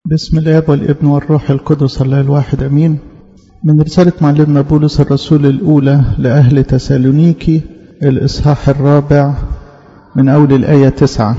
بسم الاب والابن والروح القدس الله الواحد امين من رساله معلمنا بولس الرسول الاولى لاهل تسالونيكي الاصحاح الرابع من اول الايه تسعه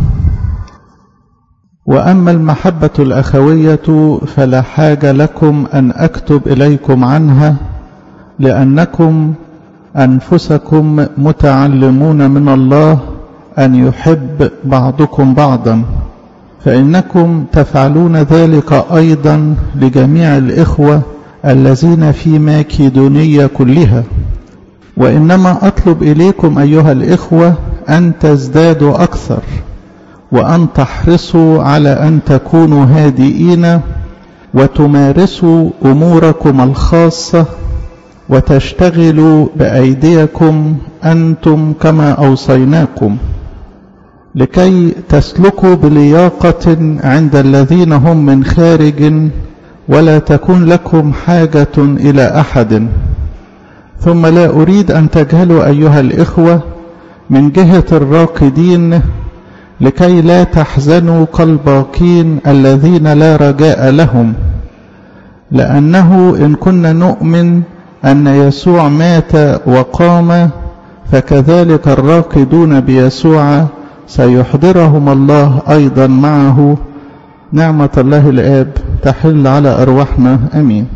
واما المحبه الاخويه فلا حاجه لكم ان اكتب اليكم عنها لانكم انفسكم متعلمون من الله ان يحب بعضكم بعضا فإنكم تفعلون ذلك أيضا لجميع الإخوة الذين في ماكيدونية كلها وإنما أطلب إليكم أيها الإخوة أن تزدادوا أكثر وأن تحرصوا على أن تكونوا هادئين وتمارسوا أموركم الخاصة وتشتغلوا بأيديكم أنتم كما أوصيناكم لكي تسلكوا بلياقة عند الذين هم من خارج ولا تكون لكم حاجة إلى أحد ثم لا أريد أن تجهلوا أيها الإخوة من جهة الراقدين لكي لا تحزنوا كالباقين الذين لا رجاء لهم لأنه إن كنا نؤمن أن يسوع مات وقام فكذلك الراقدون بيسوع سيحضرهم الله أيضا معه نعمة الله الآب تحل على أرواحنا أمين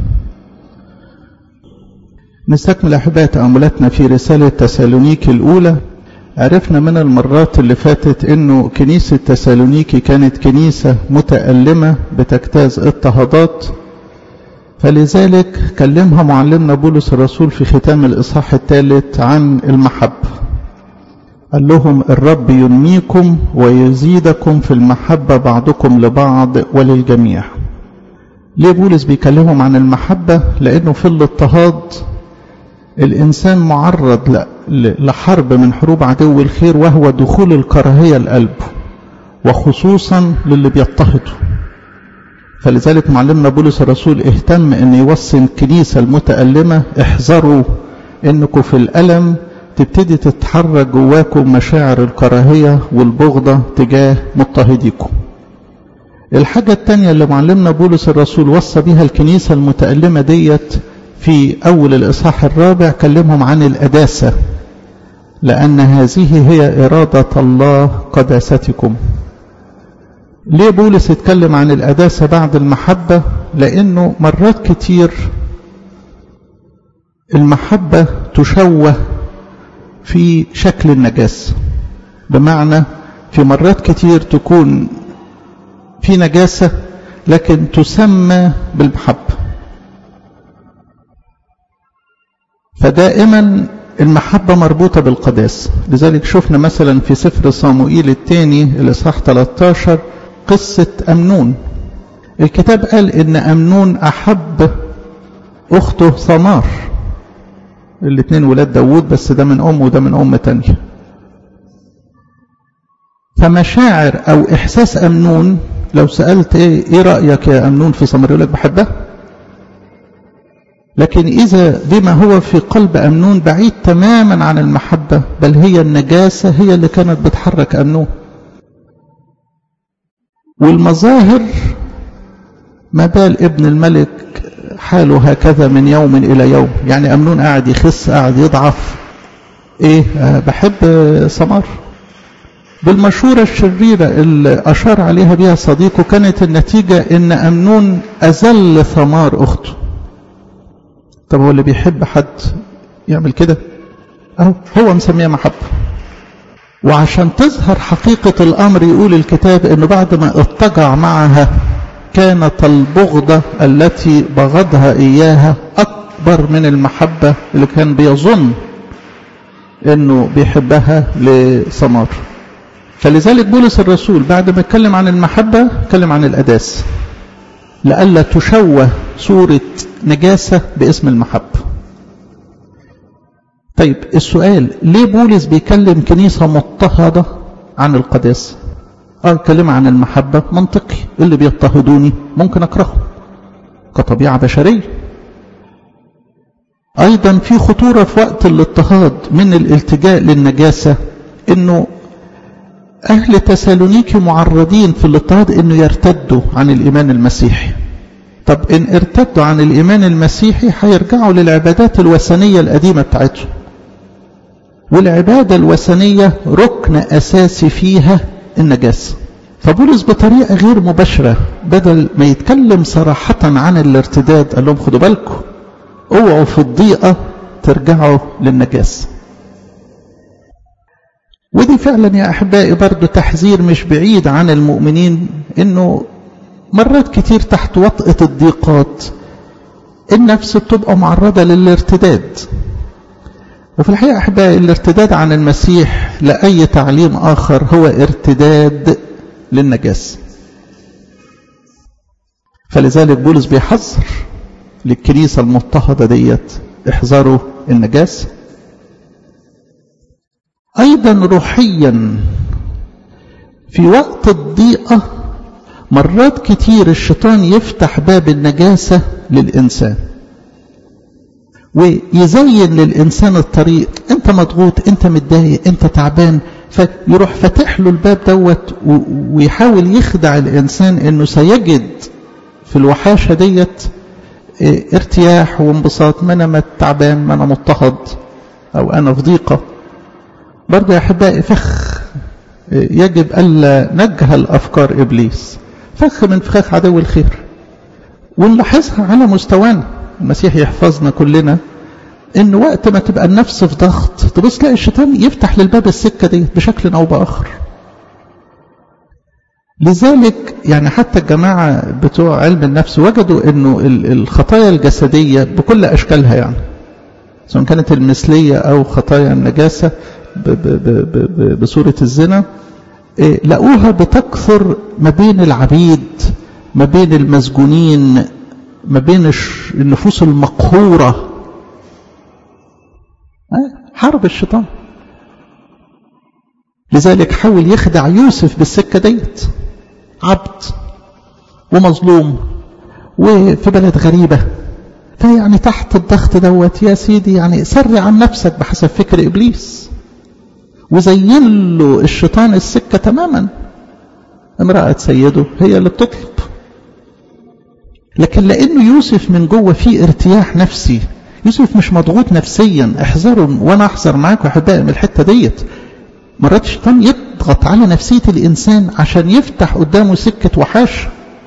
نستكمل أحباء تأملاتنا في رسالة تسالونيكي الأولى عرفنا من المرات اللي فاتت أنه كنيسة تسالونيكي كانت كنيسة متألمة بتجتاز اضطهادات فلذلك كلمها معلمنا بولس الرسول في ختام الإصحاح الثالث عن المحبة قال لهم الرب ينميكم ويزيدكم في المحبة بعضكم لبعض وللجميع ليه بولس بيكلمهم عن المحبة لأنه في الاضطهاد الإنسان معرض لحرب من حروب عدو الخير وهو دخول الكراهية لقلبه وخصوصا للي بيضطهده فلذلك معلمنا بولس الرسول اهتم ان يوصي الكنيسة المتألمة احذروا انكم في الألم تبتدي تتحرك جواكم مشاعر الكراهية والبغضة تجاه مضطهديكم الحاجة التانية اللي معلمنا بولس الرسول وصى بيها الكنيسة المتألمة ديت في أول الإصحاح الرابع كلمهم عن الأداسة لأن هذه هي إرادة الله قداستكم ليه بولس يتكلم عن الأداسة بعد المحبة لأنه مرات كتير المحبة تشوه في شكل النجاسة بمعنى في مرات كتير تكون في نجاسة لكن تسمى بالمحبة فدائما المحبة مربوطة بالقداسة لذلك شفنا مثلا في سفر صاموئيل الثاني الإصحاح 13 قصة أمنون الكتاب قال إن أمنون أحب أخته ثمار الاثنين ولاد داوود بس ده من أم وده من أم تانية فمشاعر أو إحساس أمنون لو سألت إيه, إيه رأيك يا أمنون في ثمار يقول لك بحبها لكن إذا بما هو في قلب أمنون بعيد تماما عن المحبة بل هي النجاسة هي اللي كانت بتحرك أمنون والمظاهر ما بال ابن الملك حاله هكذا من يوم إلى يوم يعني أمنون قاعد يخس قاعد يضعف إيه أه بحب ثمار بالمشورة الشريرة اللي أشار عليها بها صديقه كانت النتيجة إن أمنون أزل ثمار أخته طب هو اللي بيحب حد يعمل كده أهو هو مسميها محبة وعشان تظهر حقيقة الأمر يقول الكتاب إنه بعد ما اضطجع معها كانت البغضة التي بغضها إياها أكبر من المحبة اللي كان بيظن إنه بيحبها لثمار فلذلك بولس الرسول بعد ما اتكلم عن المحبة اتكلم عن الأداس لئلا تشوه صورة نجاسة باسم المحبة طيب السؤال ليه بولس بيكلم كنيسة مضطهدة عن القداسة اه اتكلم عن المحبة منطقي اللي بيضطهدوني ممكن اكرههم كطبيعة بشرية ايضا في خطورة في وقت الاضطهاد من الالتجاء للنجاسة انه أهل تسالونيكي معرضين في الاضطهاد أنه يرتدوا عن الإيمان المسيحي طب إن ارتدوا عن الإيمان المسيحي هيرجعوا للعبادات الوثنية القديمة بتاعتهم والعبادة الوثنية ركن أساسي فيها النجاسة فبولس بطريقة غير مباشرة بدل ما يتكلم صراحة عن الارتداد قال لهم خدوا بالكم اوعوا في الضيقة ترجعوا للنجاسة ودي فعلا يا أحبائي برضو تحذير مش بعيد عن المؤمنين انه مرات كتير تحت وطأة الضيقات النفس بتبقى معرضة للارتداد وفي الحقيقة أحبائي الارتداد عن المسيح لأي تعليم آخر هو ارتداد للنجاسة فلذلك بولس بيحذر للكنيسة المضطهدة ديت احذروا النجاسة أيضا روحيا في وقت الضيقة مرات كتير الشيطان يفتح باب النجاسة للإنسان ويزين للإنسان الطريق أنت مضغوط أنت متضايق أنت تعبان فيروح فاتح له الباب دوت ويحاول يخدع الإنسان أنه سيجد في الوحاشة ديت ارتياح وانبساط ما أنا تعبان ما أنا مضطهد أو أنا في ضيقة برضه يا أحبائي فخ يجب ألا نجهل أفكار إبليس فخ من فخاخ عدو الخير ونلاحظها على مستوانا المسيح يحفظنا كلنا ان وقت ما تبقى النفس في ضغط تبص تلاقي الشيطان يفتح للباب السكه دي بشكل او باخر لذلك يعني حتى الجماعه بتوع علم النفس وجدوا انه الخطايا الجسديه بكل اشكالها يعني سواء كانت المثليه او خطايا النجاسه بصوره الزنا لقوها بتكثر ما بين العبيد ما بين المسجونين ما بين النفوس المقهورة حرب الشيطان لذلك حاول يخدع يوسف بالسكة ديت عبد ومظلوم وفي بلد غريبة فيعني تحت الضغط دوت يا سيدي يعني سري عن نفسك بحسب فكر إبليس وزين له الشيطان السكة تماما امرأة سيده هي اللي بتطلب لكن لأنه يوسف من جوه فيه ارتياح نفسي يوسف مش مضغوط نفسيا احذروا وانا احذر معاكم احبائي من الحته ديت مرات الشيطان يضغط على نفسيه الانسان عشان يفتح قدامه سكه وحاش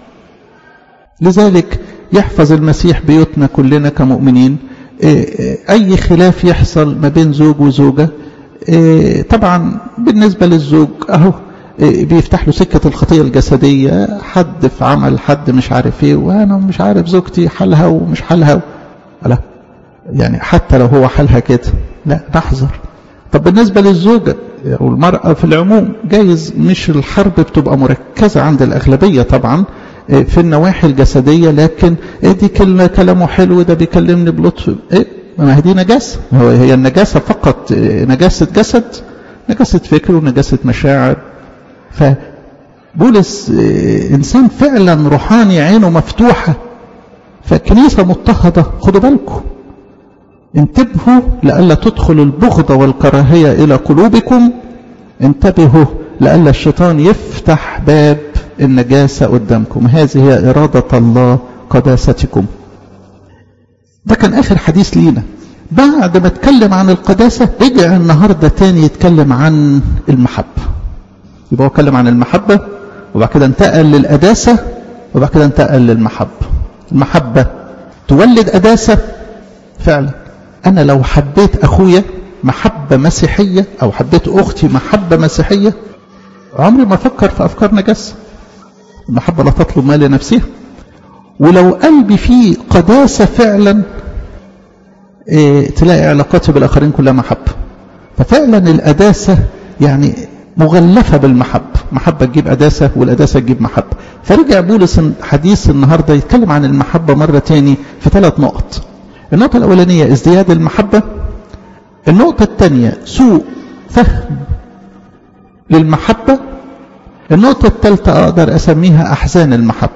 لذلك يحفظ المسيح بيوتنا كلنا كمؤمنين اي خلاف يحصل ما بين زوج وزوجه طبعا بالنسبه للزوج اهو بيفتح له سكة الخطية الجسدية حد في عمل حد مش عارف ايه وانا مش عارف زوجتي حالها ومش حالها لا يعني حتى لو هو حالها كده لا نحذر طب بالنسبة للزوجة او المرأة في العموم جايز مش الحرب بتبقى مركزة عند الأغلبية طبعا في النواحي الجسدية لكن إيه دي كلمة كلامه حلو ده بيكلمني بلطف ايه ما هي دي نجاسة هو هي النجاسة فقط نجاسة جسد نجاسة فكر ونجاسة مشاعر فبولس إنسان فعلا روحاني عينه مفتوحة فكنيسة مضطهدة خدوا بالكم انتبهوا لئلا تدخل البغض والكراهية إلى قلوبكم انتبهوا لئلا الشيطان يفتح باب النجاسة قدامكم هذه هي إرادة الله قداستكم ده كان آخر حديث لينا بعد ما اتكلم عن القداسة رجع النهاردة تاني يتكلم عن المحبة يبقى هو اتكلم عن المحبة وبعد كده انتقل للقداسة وبعد كده انتقل للمحبة المحبة تولد قداسة فعلا أنا لو حبيت أخويا محبة مسيحية أو حبيت أختي محبة مسيحية عمري ما أفكر في أفكار نجاسة المحبة لا تطلب ما لنفسها ولو قلبي فيه قداسة فعلا إيه تلاقي علاقاتي بالآخرين كلها محبة ففعلا القداسة يعني مغلفة بالمحبة محبة تجيب قداسة والقداسة تجيب محبة فرجع بولس حديث النهاردة يتكلم عن المحبة مرة تاني في ثلاث نقط النقطة الأولانية ازدياد المحبة النقطة الثانية سوء فهم للمحبة النقطة الثالثة أقدر أسميها أحزان المحبة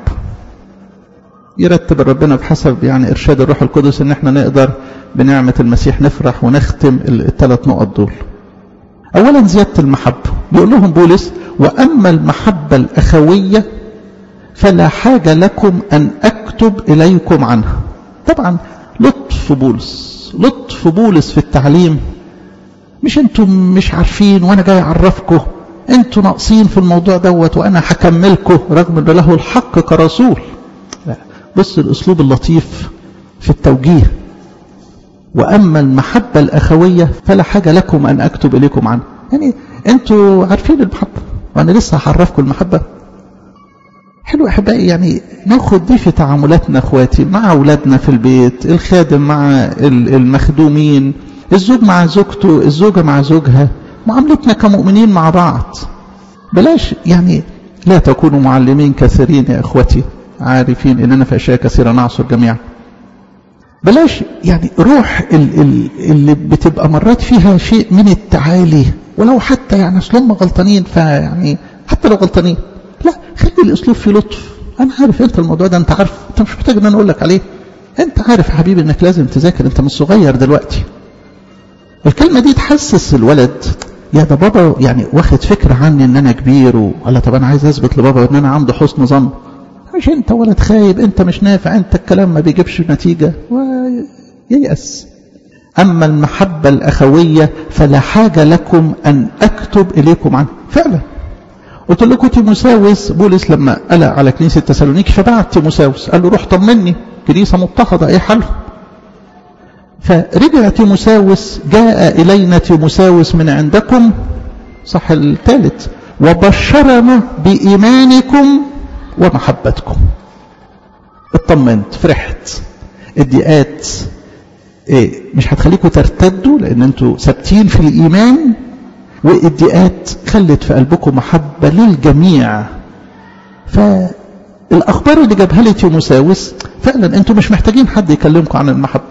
يرتب ربنا بحسب يعني إرشاد الروح القدس إن احنا نقدر بنعمة المسيح نفرح ونختم الثلاث نقط دول أولا زيادة المحبة بيقول لهم بولس وأما المحبة الأخوية فلا حاجة لكم أن أكتب إليكم عنها طبعا لطف بولس لطف بولس في التعليم مش انتم مش عارفين وانا جاي اعرفكم انتوا ناقصين في الموضوع دوت وانا هكملكم رغم ان له الحق كرسول لا بص الاسلوب اللطيف في التوجيه واما المحبه الاخويه فلا حاجه لكم ان اكتب اليكم عنها يعني انتوا عارفين المحبه وانا لسه هعرفكم المحبه حلو احبائي يعني ناخد دي في تعاملاتنا اخواتي مع اولادنا في البيت الخادم مع المخدومين الزوج مع زوجته الزوجه مع زوجها معاملتنا كمؤمنين مع بعض بلاش يعني لا تكونوا معلمين كثيرين يا اخوتي عارفين اننا في اشياء كثيره نعصر جميعا بلاش يعني روح ال ال اللي بتبقى مرات فيها شيء من التعالي ولو حتى يعني اصل هم غلطانين فيعني حتى لو غلطانين لا خلي الاسلوب فيه لطف انا عارف انت الموضوع ده انت عارف انت مش محتاج ان انا اقول لك عليه انت عارف يا حبيبي انك لازم تذاكر انت مش صغير دلوقتي الكلمة دي تحسس الولد يا ده بابا يعني واخد فكرة عني ان انا كبير ولا طب انا عايز اثبت لبابا ان انا عنده حسن ظن مش انت ولد خايب انت مش نافع انت الكلام ما بيجيبش نتيجة وييأس اما المحبة الاخوية فلا حاجة لكم ان اكتب اليكم عنها فعلا قلت لكم تيموساوس بولس لما قلق على كنيسة تسالونيك فبعت تيموساوس قال له روح طمني كنيسة مضطهدة ايه حالهم فرجع تيموساوس جاء إلينا تيموساوس من عندكم صح الثالث وبشرنا بإيمانكم ومحبتكم اطمنت فرحت الدقات ايه مش هتخليكم ترتدوا لان انتوا ثابتين في الايمان والدقات خلت في قلبكم محبه للجميع فالاخبار اللي جابها لي تيموساوس فعلا انتوا مش محتاجين حد يكلمكم عن المحبه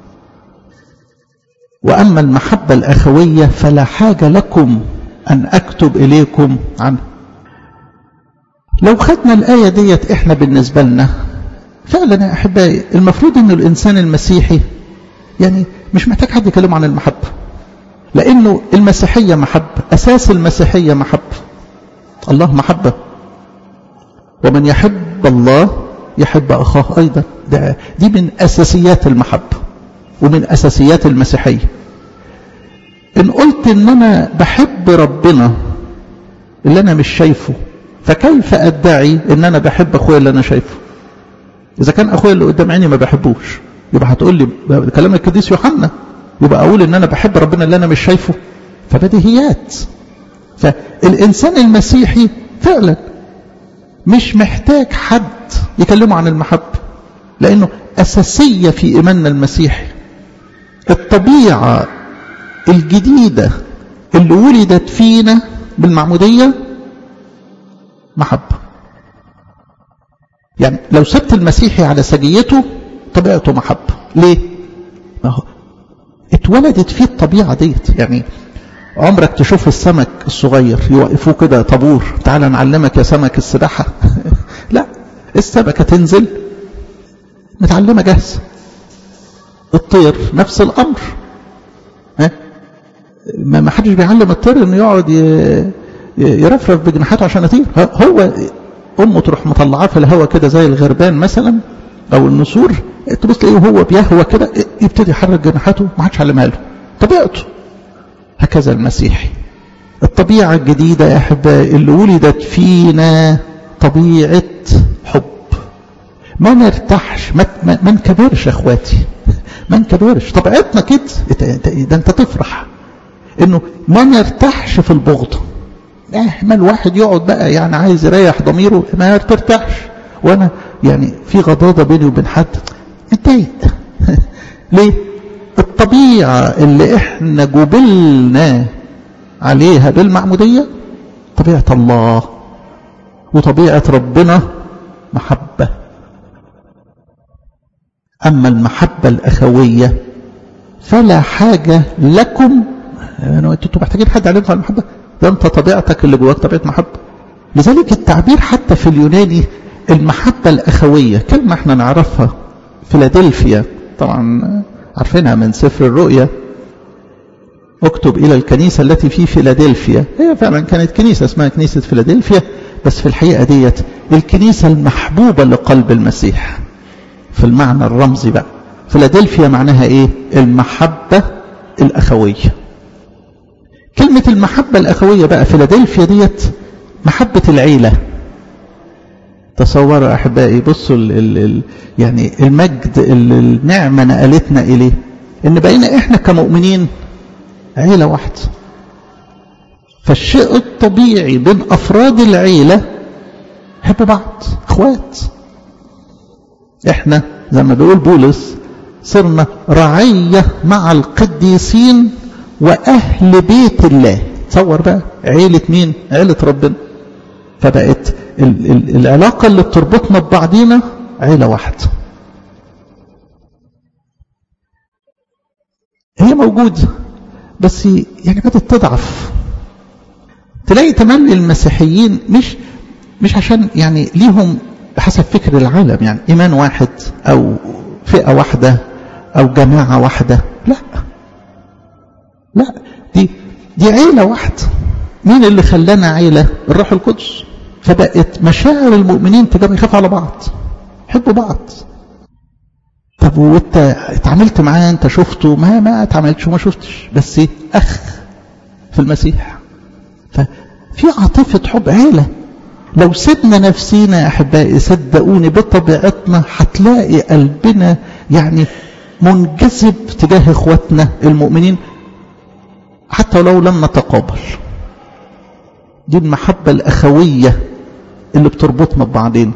وأما المحبة الأخوية فلا حاجة لكم أن أكتب إليكم عنها لو خدنا الآية ديت إحنا بالنسبة لنا فعلا يا أحبائي المفروض أن الإنسان المسيحي يعني مش محتاج حد يكلمه عن المحبة لأنه المسيحية محبة أساس المسيحية محبة الله محبة ومن يحب الله يحب أخاه أيضا ده دي من أساسيات المحبة ومن أساسيات المسيحية إن قلت إن أنا بحب ربنا اللي أنا مش شايفه فكيف أدعي إن أنا بحب أخويا اللي أنا شايفه إذا كان أخويا اللي قدام عيني ما بحبوش يبقى هتقول لي كلام القديس يوحنا يبقى أقول إن أنا بحب ربنا اللي أنا مش شايفه فبديهيات فالإنسان المسيحي فعلا مش محتاج حد يكلمه عن المحبة لأنه أساسية في إيماننا المسيحي الطبيعة الجديدة اللي ولدت فينا بالمعمودية محبة يعني لو سبت المسيحي على سجيته طبيعته محبة ليه؟ ما هو اتولدت فيه الطبيعة ديت يعني عمرك تشوف السمك الصغير يوقفوه كده طابور تعالى نعلمك يا سمك السباحة لا السمكة تنزل متعلمة جاهزة الطير نفس الأمر ها ما حدش بيعلم الطير انه يقعد يرفرف بجناحاته عشان يطير هو امه تروح مطلعاه في الهواء كده زي الغربان مثلا او النسور تبص تلاقيه وهو بيهوى كده يبتدي يحرك جناحاته ما حدش علمها له طبيعته هكذا المسيحي الطبيعة الجديدة يا أحبائي اللي ولدت فينا طبيعة حب ما نرتاحش ما, ما, ما نكبرش يا اخواتي ما نكبرش طبيعتنا كده ده انت تفرح انه ما نرتاحش في البغض ما الواحد يقعد بقى يعني عايز يريح ضميره ما ترتاحش وانا يعني في غضاضة بيني وبين حد متضايق ليه الطبيعة اللي احنا جبلنا عليها بالمعمودية طبيعة الله وطبيعة ربنا محبة أما المحبة الأخوية فلا حاجة لكم يعني أنتوا محتاجين حد عليكم على المحبة ده أنت طبيعتك اللي جواك طبيعة محبة لذلك التعبير حتى في اليوناني المحبة الأخوية كلمة احنا نعرفها فيلادلفيا طبعا عارفينها من سفر الرؤيا اكتب إلى الكنيسة التي في فيلادلفيا هي فعلا كانت كنيسة اسمها كنيسة فيلادلفيا بس في الحقيقة ديت الكنيسة المحبوبة لقلب المسيح في المعنى الرمزي بقى فيلادلفيا معناها ايه المحبة الأخوية كلمة المحبة الأخوية بقى فيلادلفيا ديت محبة العيلة تصوروا أحبائي بصوا ال ال ال يعني المجد اللي النعمة نقلتنا إليه إن بقينا إحنا كمؤمنين عيلة واحدة فالشيء الطبيعي بين أفراد العيلة حب بعض اخوات احنا زي ما بيقول بولس صرنا رعية مع القديسين وأهل بيت الله تصور بقى عيلة مين عيلة ربنا فبقت ال ال العلاقة اللي بتربطنا ببعضينا عيلة واحدة هي موجودة بس يعني بدأت تضعف تلاقي تملي المسيحيين مش مش عشان يعني ليهم بحسب فكر العالم يعني إيمان واحد أو فئة واحدة أو جماعة واحدة لا لا دي دي عيلة واحدة مين اللي خلانا عيلة الروح القدس فبقت مشاعر المؤمنين تجاه يخافوا على بعض يحبوا بعض طب وانت اتعاملت معاه انت شفته ما ما اتعاملتش وما شفتش بس اخ في المسيح ففي عاطفة حب عيلة لو سيبنا نفسينا يا احبائي صدقوني بطبيعتنا هتلاقي قلبنا يعني منجذب تجاه اخواتنا المؤمنين حتى لو لم نتقابل دي المحبة الأخوية اللي بتربطنا ببعضين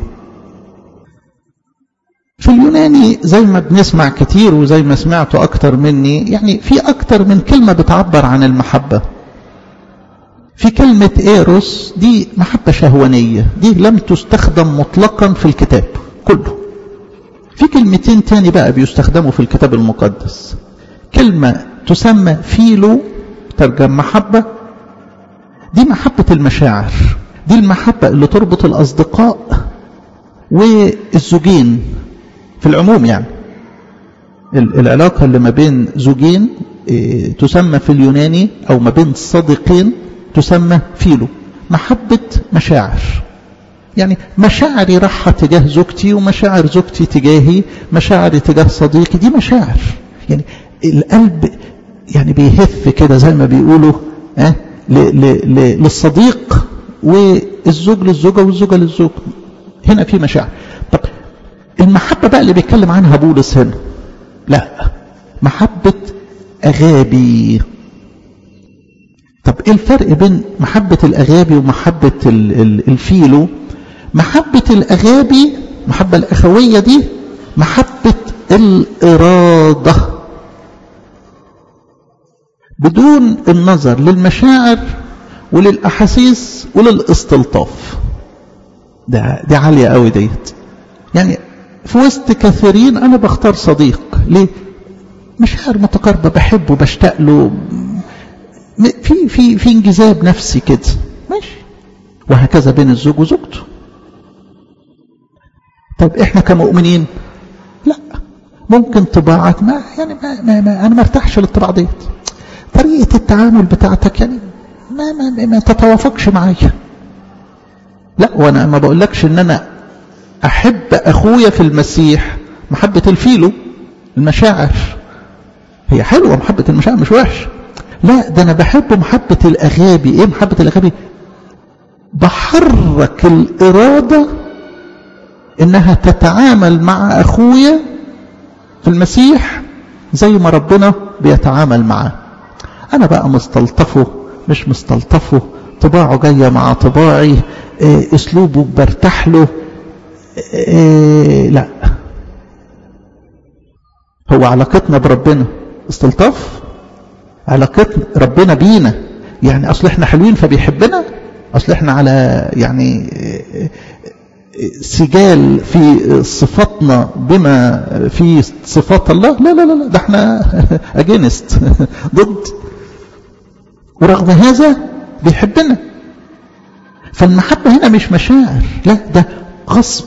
في اليوناني زي ما بنسمع كتير وزي ما سمعتوا أكتر مني يعني في أكتر من كلمة بتعبر عن المحبة في كلمة إيروس دي محبة شهوانية دي لم تستخدم مطلقا في الكتاب كله في كلمتين تاني بقى بيستخدموا في الكتاب المقدس كلمة تسمى فيلو ترجم محبة دي محبة المشاعر دي المحبة اللي تربط الأصدقاء والزوجين في العموم يعني العلاقة اللي ما بين زوجين تسمى في اليوناني أو ما بين صديقين تسمى فيلو محبة مشاعر يعني مشاعري راحة تجاه زوجتي ومشاعر زوجتي تجاهي مشاعري تجاه صديقي دي مشاعر يعني القلب يعني بيهف كده زي ما بيقولوا اه للصديق والزوج للزوجة والزوجة للزوج هنا في مشاعر طب المحبة بقى اللي بيتكلم عنها بولس هنا لا محبة أغابي طب ايه الفرق بين محبة الأغابي ومحبة الفيلو محبة الأغابي محبة الأخوية دي محبة الإرادة بدون النظر للمشاعر وللأحاسيس وللاستلطاف ده دي عالية قوي ديت يعني في وسط كثيرين أنا بختار صديق ليه مشاعر متقاربة بحبه بشتاق له في في في انجذاب نفسي كده ماشي وهكذا بين الزوج وزوجته طب احنا كمؤمنين لا ممكن طباعك ما يعني ما, ما, ما انا ما ارتاحش للطباع ديت طريقة التعامل بتاعتك يعني ما ما, ما تتوافقش معايا لا وانا ما بقولكش ان انا احب اخويا في المسيح محبة الفيلو المشاعر هي حلوة محبة المشاعر مش وحش لا ده انا بحب محبة الاغابي ايه محبة الاغابي بحرك الارادة انها تتعامل مع اخويا في المسيح زي ما ربنا بيتعامل معاه انا بقى مستلطفه مش مستلطفه طباعه جاية مع طباعي إيه اسلوبه برتاح له إيه لا هو علاقتنا بربنا استلطاف علاقتنا ربنا بينا يعني اصل احنا حلوين فبيحبنا اصل احنا على يعني سجال في صفاتنا بما في صفات الله لا لا لا ده احنا اجينست ضد ورغم هذا بيحبنا فالمحبة هنا مش مشاعر لا ده غصب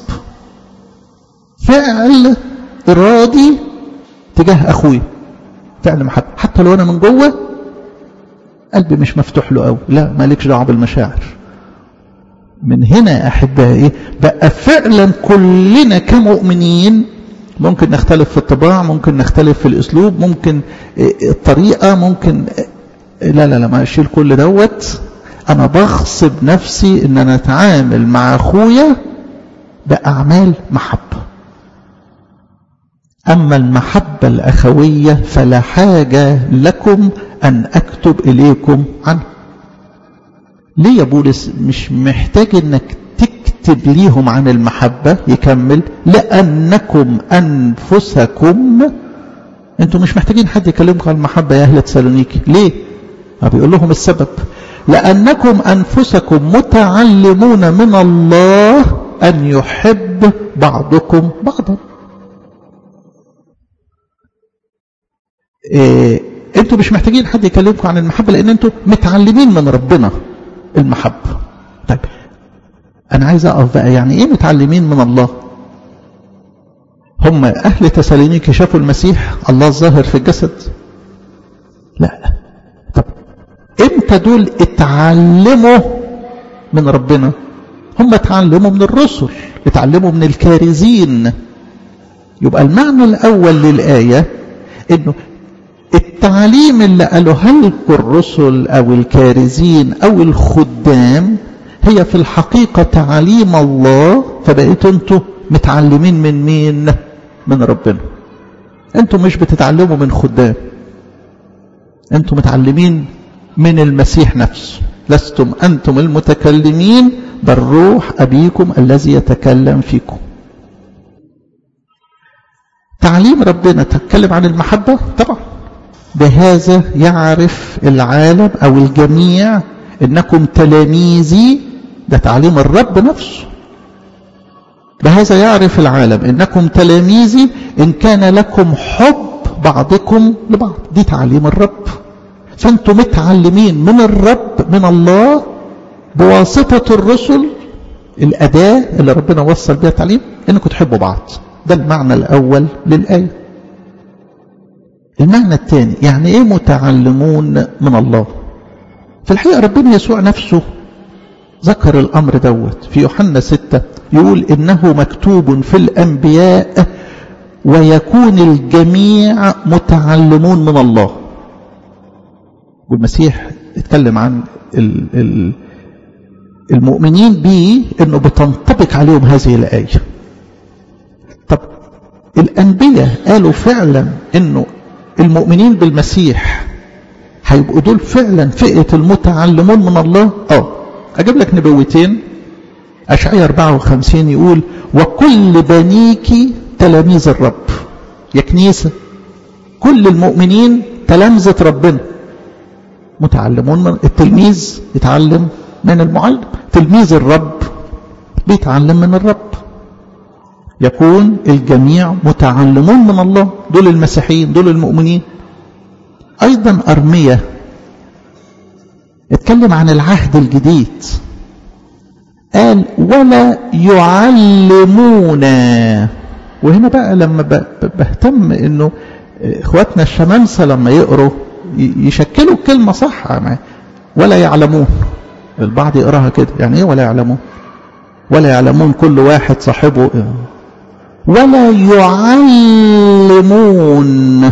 فعل إرادي تجاه أخوي فعل محبة حتى لو أنا من جوه قلبي مش مفتوح له قوي لا مالكش دعوه بالمشاعر من هنا يا احبائي بقى فعلا كلنا كمؤمنين ممكن نختلف في الطباع ممكن نختلف في الاسلوب ممكن الطريقه ممكن لا لا لا ما اشيل كل دوت انا بغصب نفسي ان انا اتعامل مع اخويا باعمال محبه اما المحبه الاخويه فلا حاجه لكم ان اكتب اليكم عنها ليه يا بولس مش محتاج انك تكتب ليهم عن المحبة يكمل لأنكم أنفسكم انتوا مش محتاجين حد يكلمكم عن المحبة يا أهل تسالونيكي ليه بيقول لهم السبب لأنكم أنفسكم متعلمون من الله أن يحب بعضكم بعضا إيه انتوا مش محتاجين حد يكلمكم عن المحبة لأن انتوا متعلمين من ربنا المحبة طيب أنا عايز أقف بقى يعني إيه متعلمين من الله هم أهل تسالونيك شافوا المسيح الله الظاهر في الجسد لا طب امتى دول اتعلموا من ربنا هم اتعلموا من الرسل اتعلموا من الكارزين يبقى المعنى الأول للآية انه التعليم اللي قالوها لكم الرسل او الكارزين او الخدام هي في الحقيقة تعليم الله فبقيتوا انتوا متعلمين من مين من ربنا انتوا مش بتتعلموا من خدام انتوا متعلمين من المسيح نفسه لستم انتم المتكلمين بل روح ابيكم الذي يتكلم فيكم تعليم ربنا تتكلم عن المحبة طبعا بهذا يعرف العالم أو الجميع إنكم تلاميذي ده تعليم الرب نفسه بهذا يعرف العالم إنكم تلاميذي إن كان لكم حب بعضكم لبعض دي تعليم الرب فأنتم متعلمين من الرب من الله بواسطة الرسل الأداة اللي ربنا وصل بها التعليم إنكم تحبوا بعض ده المعنى الأول للآية المعنى الثاني يعني ايه متعلمون من الله في الحقيقة ربنا يسوع نفسه ذكر الأمر دوت في يوحنا ستة يقول إنه مكتوب في الأنبياء ويكون الجميع متعلمون من الله والمسيح اتكلم عن ال ال المؤمنين به انه بتنطبق عليهم هذه الآية طب الأنبياء قالوا فعلا انه المؤمنين بالمسيح هيبقوا دول فعلا فئة المتعلمون من الله اه اجيب لك نبوتين اشعياء 54 يقول وكل بنيك تلاميذ الرب يا كنيسة كل المؤمنين تلامذة ربنا متعلمون من التلميذ يتعلم من المعلم تلميذ الرب بيتعلم من الرب يكون الجميع متعلمون من الله دول المسيحيين دول المؤمنين أيضا أرمية اتكلم عن العهد الجديد قال ولا يعلمون وهنا بقى لما بهتم انه اخواتنا الشمامسه لما يقروا يشكلوا الكلمه صح ولا يعلمون البعض يقراها كده يعني ايه ولا يعلمون ولا يعلمون كل واحد صاحبه ولا يعلمون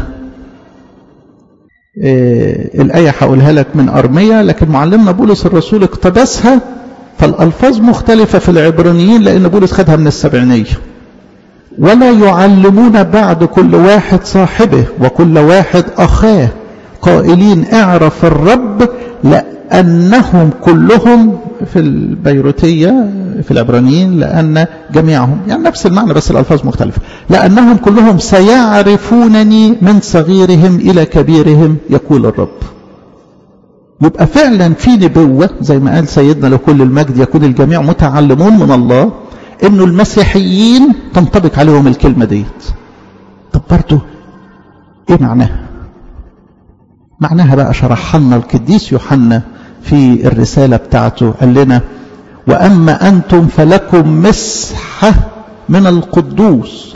إيه الآية هقولها لك من أرمية لكن معلمنا بولس الرسول اقتبسها فالألفاظ مختلفة في العبرانيين لأن بولس خدها من السبعينية ولا يعلمون بعد كل واحد صاحبه وكل واحد أخاه قائلين اعرف الرب لأنهم كلهم في البيروتية في العبرانيين لأن جميعهم يعني نفس المعنى بس الألفاظ مختلفة لأنهم كلهم سيعرفونني من صغيرهم إلى كبيرهم يقول الرب يبقى فعلا في نبوة زي ما قال سيدنا لكل المجد يكون الجميع متعلمون من الله انه المسيحيين تنطبق عليهم الكلمة ديت طب برضه ايه معناها معناها بقى شرح لنا القديس يوحنا في الرسالة بتاعته قال لنا وأما أنتم فلكم مسحة من القدوس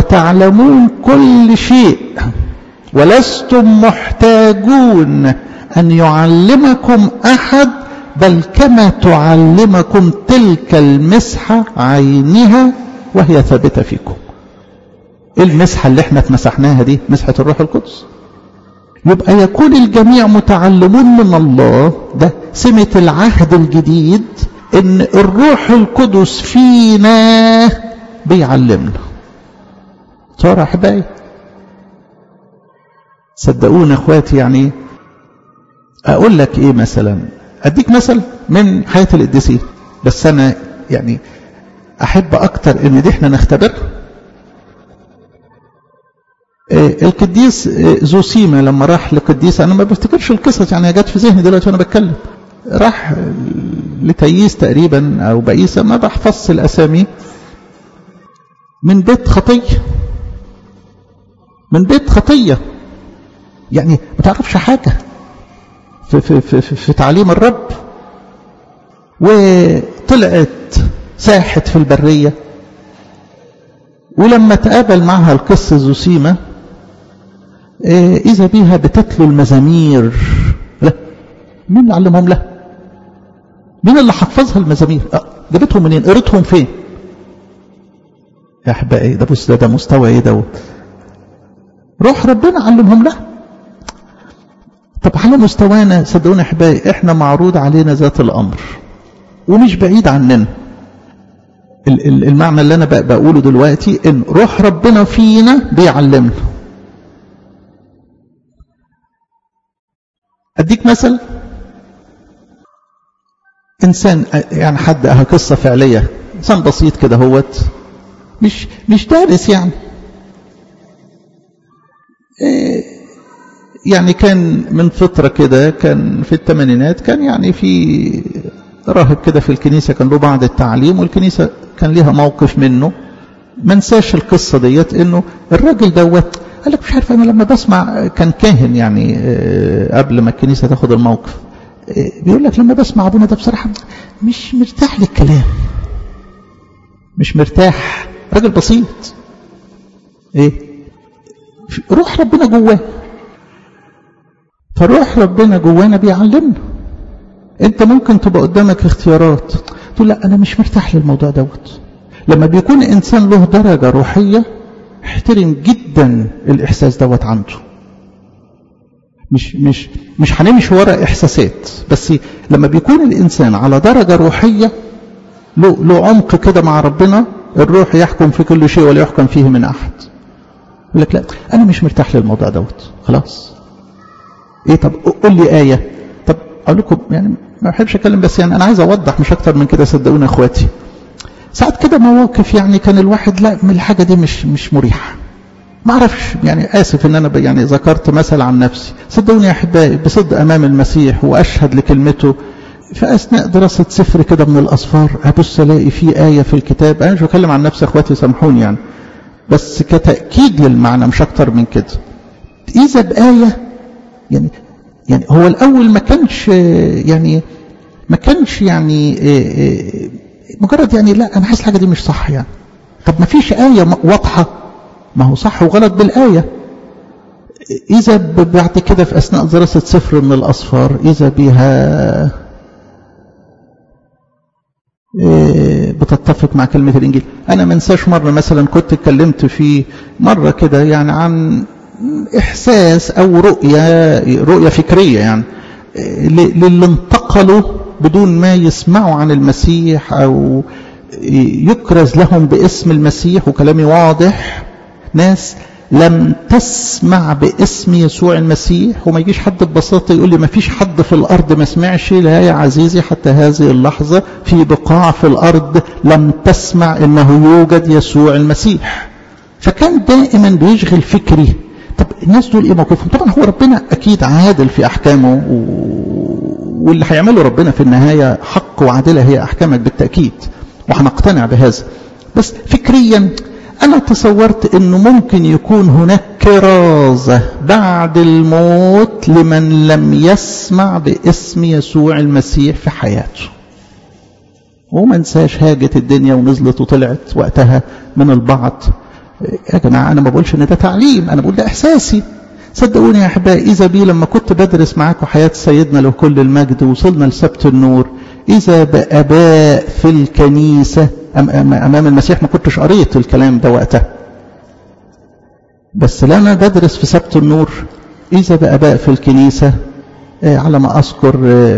وتعلمون كل شيء ولستم محتاجون أن يعلمكم أحد بل كما تعلمكم تلك المسحة عينها وهي ثابتة فيكم ايه المسحة اللي احنا اتمسحناها دي مسحة الروح القدس يبقى يكون الجميع متعلمون من الله ده سمة العهد الجديد ان الروح القدس فينا بيعلمنا صار احبائي صدقونا اخواتي يعني اقول لك ايه مثلا اديك مثل من حياة القديسين بس انا يعني احب اكتر ان دي احنا نختبرها القديس زوسيما لما راح لقديس انا ما بفتكرش القصص يعني جت في ذهني دلوقتي وانا بتكلم راح لتييس تقريبا او بئيسه ما بحفظش الاسامي من بيت خطيه من بيت خطيه يعني ما تعرفش حاجه في, في, في, في, في تعليم الرب وطلعت ساحت في البريه ولما تقابل معها القس زوسيما إذا بها بتتلو المزامير لا مين اللي علمهم لها مين اللي حفظها المزامير أه جابتهم منين قريتهم فين يا احبائي ده بص ده, ده مستوى ايه دوت روح ربنا علمهم لها طب على مستوانا صدقوني يا احبائي احنا معروض علينا ذات الامر ومش بعيد عننا المعنى اللي انا بقوله دلوقتي ان روح ربنا فينا بيعلمنا اديك مثل انسان يعني حد اه قصه فعليه انسان بسيط كده هوت مش مش دارس يعني يعني كان من فتره كده كان في الثمانينات كان يعني في راهب كده في الكنيسه كان له بعض التعليم والكنيسه كان ليها موقف منه ما انساش القصه ديت انه الراجل دوت قال لك مش عارف انا لما بسمع كان كاهن يعني قبل ما الكنيسه تاخد الموقف بيقول لك لما بسمع ابونا ده بصراحه مش مرتاح للكلام مش مرتاح راجل بسيط ايه روح ربنا جواه فروح ربنا جوانا بيعلمنا انت ممكن تبقى قدامك اختيارات تقول لا انا مش مرتاح للموضوع دوت لما بيكون انسان له درجه روحيه احترم جدا الاحساس دوت عنده مش مش مش هنمشي ورا احساسات بس لما بيكون الانسان على درجه روحيه له له عمق كده مع ربنا الروح يحكم في كل شيء ولا يحكم فيه من احد يقول لك لا انا مش مرتاح للموضوع دوت خلاص ايه طب قول لي ايه طب اقول لكم يعني ما بحبش اتكلم بس يعني انا عايز اوضح مش اكتر من كده صدقوني اخواتي ساعات كده مواقف يعني كان الواحد لا من الحاجه دي مش مش مريحه ما اعرفش يعني اسف ان انا يعني ذكرت مثل عن نفسي صدقوني يا احبائي بصدق امام المسيح واشهد لكلمته في اثناء دراسه سفر كده من الاسفار ابص الاقي في ايه في الكتاب انا مش بتكلم عن نفسي اخواتي سامحوني يعني بس كتاكيد للمعنى مش اكتر من كده اذا بايه يعني يعني هو الاول ما كانش يعني ما كانش يعني مجرد يعني لا انا حاسس الحاجه دي مش صح يعني طب ما فيش ايه واضحه ما هو صح وغلط بالايه اذا بعد كده في اثناء دراسه سفر من الاصفار اذا بها بتتفق مع كلمة الإنجيل أنا ما انساش مرة مثلا كنت اتكلمت في مرة كده يعني عن إحساس أو رؤية رؤية فكرية يعني للي انتقلوا بدون ما يسمعوا عن المسيح أو يكرز لهم باسم المسيح وكلامي واضح ناس لم تسمع باسم يسوع المسيح وما يجيش حد ببساطة يقول لي ما فيش حد في الأرض ما سمعش لا يا عزيزي حتى هذه اللحظة في بقاع في الأرض لم تسمع إنه يوجد يسوع المسيح فكان دائما بيشغل فكري طب الناس دول ايه موقفهم طبعا هو ربنا اكيد عادل في احكامه و... واللي هيعمله ربنا في النهاية حق وعادلة هي احكامك بالتأكيد وهنقتنع بهذا بس فكريا أنا تصورت أنه ممكن يكون هناك كرازة بعد الموت لمن لم يسمع باسم يسوع المسيح في حياته وما انساش هاجت الدنيا ونزلت وطلعت وقتها من البعض يا جماعة أنا ما بقولش أن ده تعليم أنا بقول ده إحساسي صدقوني يا أحبائي إذا بي لما كنت بدرس معاكم حياة سيدنا له كل المجد وصلنا لسبت النور إذا بأباء في الكنيسة أمام المسيح ما كنتش قريت الكلام ده وقتها بس لما بدرس في سبت النور إذا بأباء في الكنيسة على ما أذكر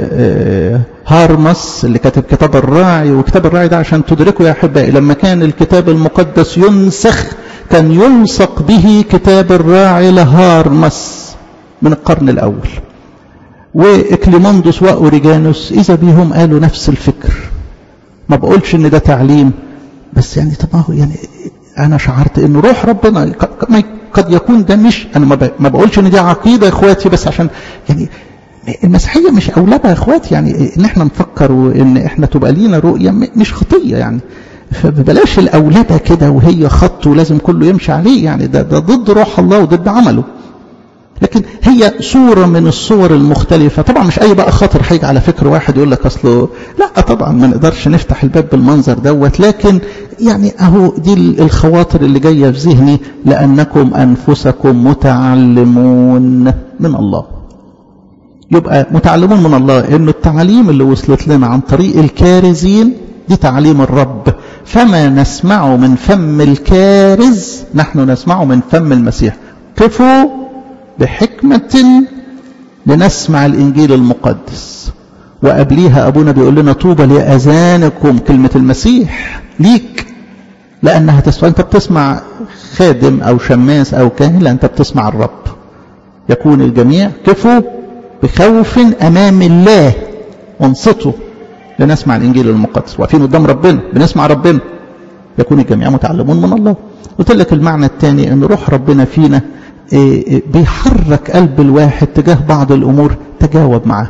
هارمس اللي كتب كتاب الراعي وكتاب الراعي ده عشان تدركوا يا أحبائي لما كان الكتاب المقدس ينسخ كان يلصق به كتاب الراعي لهارمس من القرن الأول وإكليموندوس وأوريجانوس إذا بيهم قالوا نفس الفكر ما بقولش إن ده تعليم بس يعني طب هو يعني أنا شعرت إن روح ربنا قد يكون ده مش أنا ما بقولش إن دي عقيدة يا إخواتي بس عشان يعني المسيحية مش أولادها يا إخواتي يعني إن إحنا نفكر وإن إحنا تبقى لينا رؤية مش خطية يعني فبلاش الأولادة كده وهي خط ولازم كله يمشي عليه يعني ده, ده ضد روح الله وضد عمله لكن هي صورة من الصور المختلفة طبعا مش أي بقى خاطر هيجي على فكر واحد يقول لك أصله لا طبعا ما نقدرش نفتح الباب بالمنظر دوت لكن يعني أهو دي الخواطر اللي جاية في ذهني لأنكم أنفسكم متعلمون من الله يبقى متعلمون من الله انه التعليم اللي وصلت لنا عن طريق الكارزين دي تعليم الرب فما نسمعه من فم الكارز نحن نسمعه من فم المسيح قفوا بحكمة لنسمع الإنجيل المقدس وقبليها أبونا بيقول لنا طوبى لأذانكم كلمة المسيح ليك لأنها تسمع أنت بتسمع خادم أو شماس أو كاهن لا أنت بتسمع الرب يكون الجميع كفوا بخوف أمام الله وانصتوا لنسمع الإنجيل المقدس واقفين قدام ربنا بنسمع ربنا يكون الجميع متعلمون من الله قلت لك المعنى الثاني أن روح ربنا فينا بيحرك قلب الواحد تجاه بعض الأمور تجاوب معاه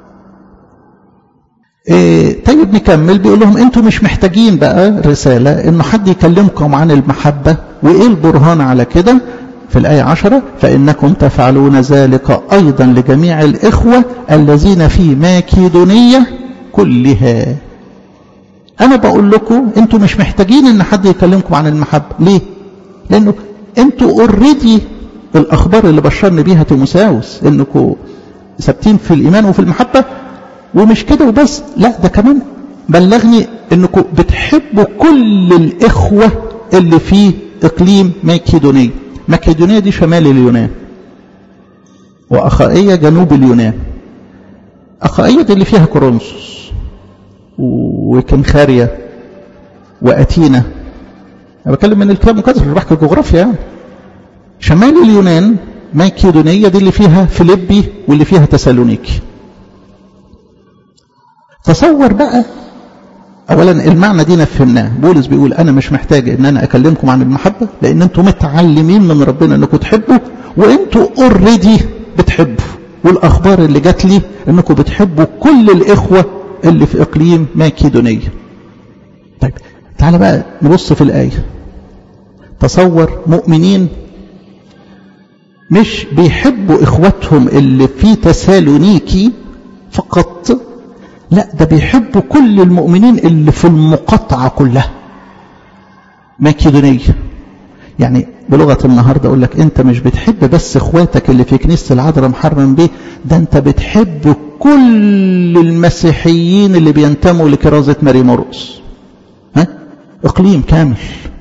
طيب نكمل بيقول لهم انتوا مش محتاجين بقى رسالة انه حد يكلمكم عن المحبة وايه البرهان على كده في الآية عشرة فإنكم تفعلون ذلك أيضا لجميع الإخوة الذين في ماكيدونية كلها أنا بقول لكم أنتوا مش محتاجين إن حد يكلمكم عن المحبة ليه؟ لأنه أنتوا اوريدي الأخبار اللي بشرني بيها تيموساوس إنكم ثابتين في الإيمان وفي المحبة ومش كده وبس لا ده كمان بلغني إنكم بتحبوا كل الإخوة اللي في إقليم ماكيدونية ماكيدونية دي شمال اليونان وأخائية جنوب اليونان أخائية دي اللي فيها كورنثوس وكنخاريا وأتينا أنا بتكلم من الكتاب المقدس مش بحكي الجغرافيا يعني شمال اليونان ماكيدونية دي اللي فيها فيليبي واللي فيها تسالونيكي تصور بقى اولا المعنى دي نفهمناه بولس بيقول انا مش محتاج ان انا اكلمكم عن المحبه لان انتم متعلمين من ربنا انكم تحبوا وانتوا اوريدي بتحبوا والاخبار اللي جات لي انكم بتحبوا كل الاخوه اللي في اقليم ماكيدونيه طيب تعالى بقى نبص في الايه تصور مؤمنين مش بيحبوا اخواتهم اللي في تسالونيكي فقط لا ده بيحبوا كل المؤمنين اللي في المقاطعة كلها ماكيدونية يعني بلغة النهاردة أقول لك أنت مش بتحب بس إخواتك اللي في كنيسة العذراء محرم بيه ده أنت بتحب كل المسيحيين اللي بينتموا لكرازة ماري مرقس ها إقليم كامل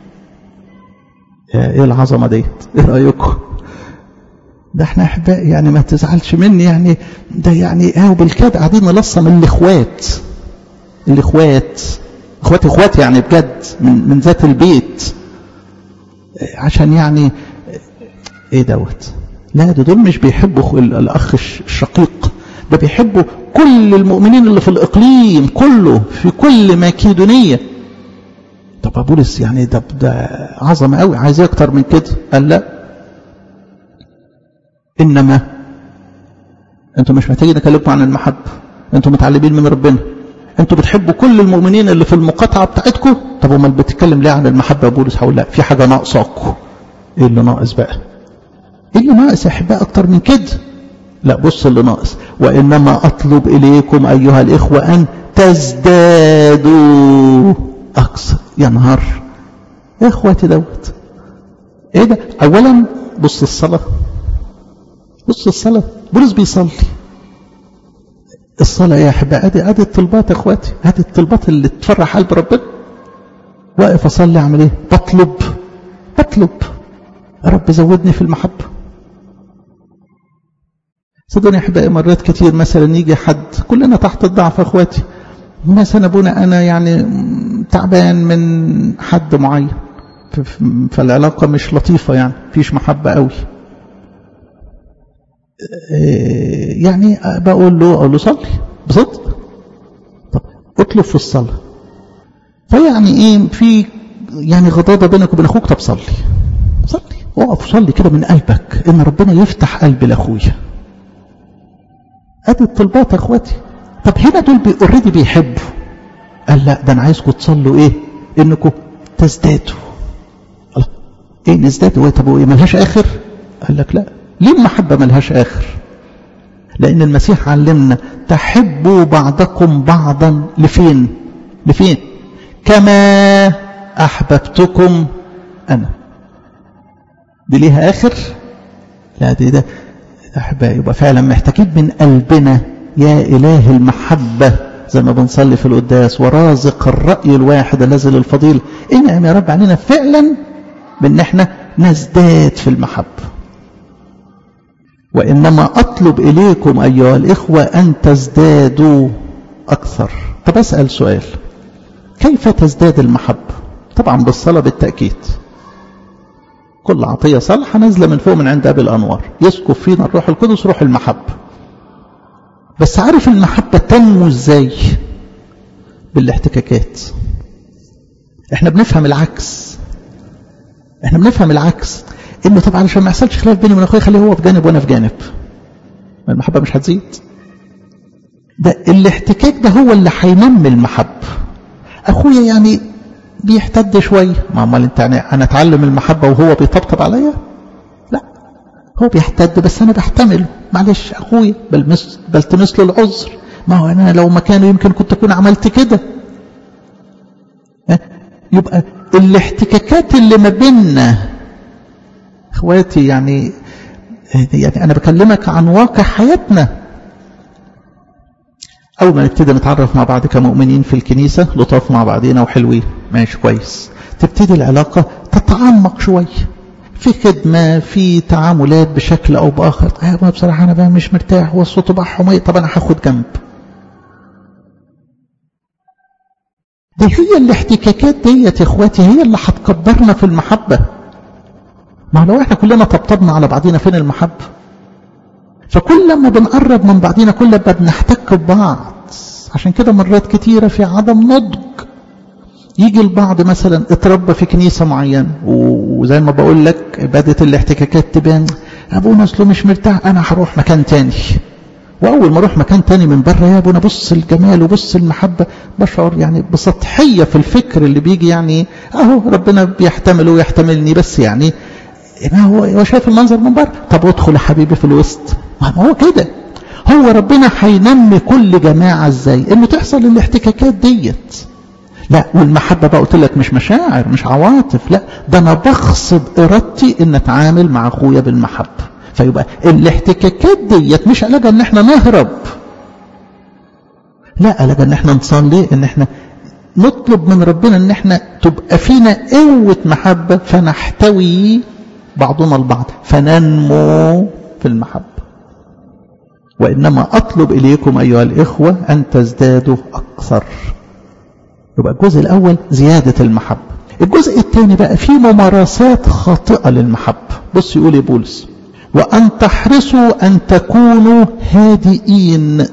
إيه العظمة ديت إيه رأيكم ده احنا احبائي يعني ما تزعلش مني يعني ده يعني اه بالكاد قاعدين نلصم الاخوات الاخوات اخواتي اخواتي يعني بجد من من ذات البيت عشان يعني ايه دوت لا ده دول مش بيحبوا الاخ الشقيق ده بيحبوا كل المؤمنين اللي في الاقليم كله في كل ماكيدونيه طب بولس يعني ده ده عظمه قوي عايز اكتر من كده قال لا إنما أنتم مش محتاجين أكلمكم عن المحبة أنتم متعلمين من ربنا أنتم بتحبوا كل المؤمنين اللي في المقاطعة بتاعتكم طب امال بتتكلم ليه عن المحبة يا بولس هقول لا في حاجة ناقصاكم إيه اللي ناقص بقى إيه اللي ناقص يا أحباء أكتر من كده لا بص اللي ناقص وإنما أطلب إليكم أيها الإخوة أن تزدادوا أكثر يا نهار يا إخواتي دوت إيه ده أولا بص الصلاة بص الصلاة بولس بيصلي الصلاة يا أحباء أدي أدي الطلبات يا إخواتي أدي الطلبات اللي تفرح قلب ربنا واقف أصلي أعمل إيه؟ بطلب بطلب يا رب زودني في المحبة صدقني يا أحبائي مرات كتير مثلا يجي حد كلنا تحت الضعف يا إخواتي مثلا أبونا أنا يعني تعبان من حد معين فالعلاقة مش لطيفة يعني فيش محبة قوي يعني بقول له اقول له صلي بصدق طب اطلب في الصلاه فيعني ايه في يعني غضاضه بينك وبين اخوك طب صلي صلي اقف صلي كده من قلبك ان ربنا يفتح قلبي لاخويا ادي الطلبات يا اخواتي طب هنا دول بي اوريدي بيحبوا قال لا ده انا عايزكم تصلوا ايه انكم تزدادوا الله ايه نزداد طب وايه ملهاش اخر قال لك لا ليه المحبة ملهاش آخر لأن المسيح علمنا تحبوا بعضكم بعضا لفين لفين كما أحببتكم أنا دي ليها آخر لا دي ده أحبائي يبقى فعلا محتاجين من قلبنا يا إله المحبة زي ما بنصلي في القداس ورازق الرأي الواحد الذي للفضيل انعم يا رب علينا فعلا بان احنا نزداد في المحبه وإنما أطلب إليكم أيها الإخوة أن تزدادوا أكثر طب أسأل سؤال كيف تزداد المحبة طبعا بالصلاة بالتأكيد كل عطية صالحة نازلة من فوق من عند أبي الأنوار يسكب فينا الروح القدس روح المحبة بس عارف المحبة تنمو ازاي بالاحتكاكات احنا بنفهم العكس احنا بنفهم العكس انه طبعا علشان ما يحصلش خلاف بيني وبين اخويا خليه هو في جانب وانا في جانب المحبه مش هتزيد ده الاحتكاك ده هو اللي هينمي المحبه اخويا يعني بيحتد شويه ما امال انت يعني انا اتعلم المحبه وهو بيطبطب عليا لا هو بيحتد بس انا بحتمله معلش اخويا بل بلتمس له العذر ما هو انا لو مكانه يمكن كنت اكون عملت كده يبقى الاحتكاكات اللي ما بيننا اخواتي يعني يعني انا بكلمك عن واقع حياتنا اول ما نبتدي نتعرف مع بعض كمؤمنين في الكنيسه لطاف مع بعضينا وحلوين ماشي كويس تبتدي العلاقه تتعمق شويه في خدمه في تعاملات بشكل او باخر آه بصراحه انا بقى مش مرتاح والصوت بقى حمي طب انا هاخد جنب دي هي الاحتكاكات ديت يا اخواتي هي اللي هتكبرنا في المحبه ما لو احنا كلنا طبطبنا على بعضينا فين المحبة فكل ما بنقرب من بعضينا كل ما بنحتك ببعض عشان كده مرات كتيرة في عدم نضج يجي البعض مثلا اتربى في كنيسة معينة وزي ما بقول لك بدت الاحتكاكات تبان ابونا اصله مش مرتاح انا هروح مكان تاني واول ما اروح مكان تاني من بره يا ابونا بص الجمال وبص المحبة بشعر يعني بسطحية في الفكر اللي بيجي يعني اهو ربنا بيحتمل ويحتملني بس يعني ما هو هو شايف المنظر من بره طب ادخل يا حبيبي في الوسط ما هو كده هو ربنا هينمي كل جماعة ازاي انه تحصل الاحتكاكات ديت لا والمحبة بقى قلت لك مش مشاعر مش عواطف لا ده انا بغصب ارادتي ان اتعامل مع اخويا بالمحبة فيبقى الاحتكاكات ديت مش علاجة ان احنا نهرب لا علاجة ان احنا نصلي ان احنا نطلب من ربنا ان احنا تبقى فينا قوة محبة فنحتوي بعضنا البعض فننمو في المحبة وإنما أطلب إليكم أيها الإخوة أن تزدادوا أكثر يبقى الجزء الأول زيادة المحبة الجزء الثاني بقى فيه ممارسات خاطئة للمحبة بص يقول بولس وأن تحرصوا أن تكونوا هادئين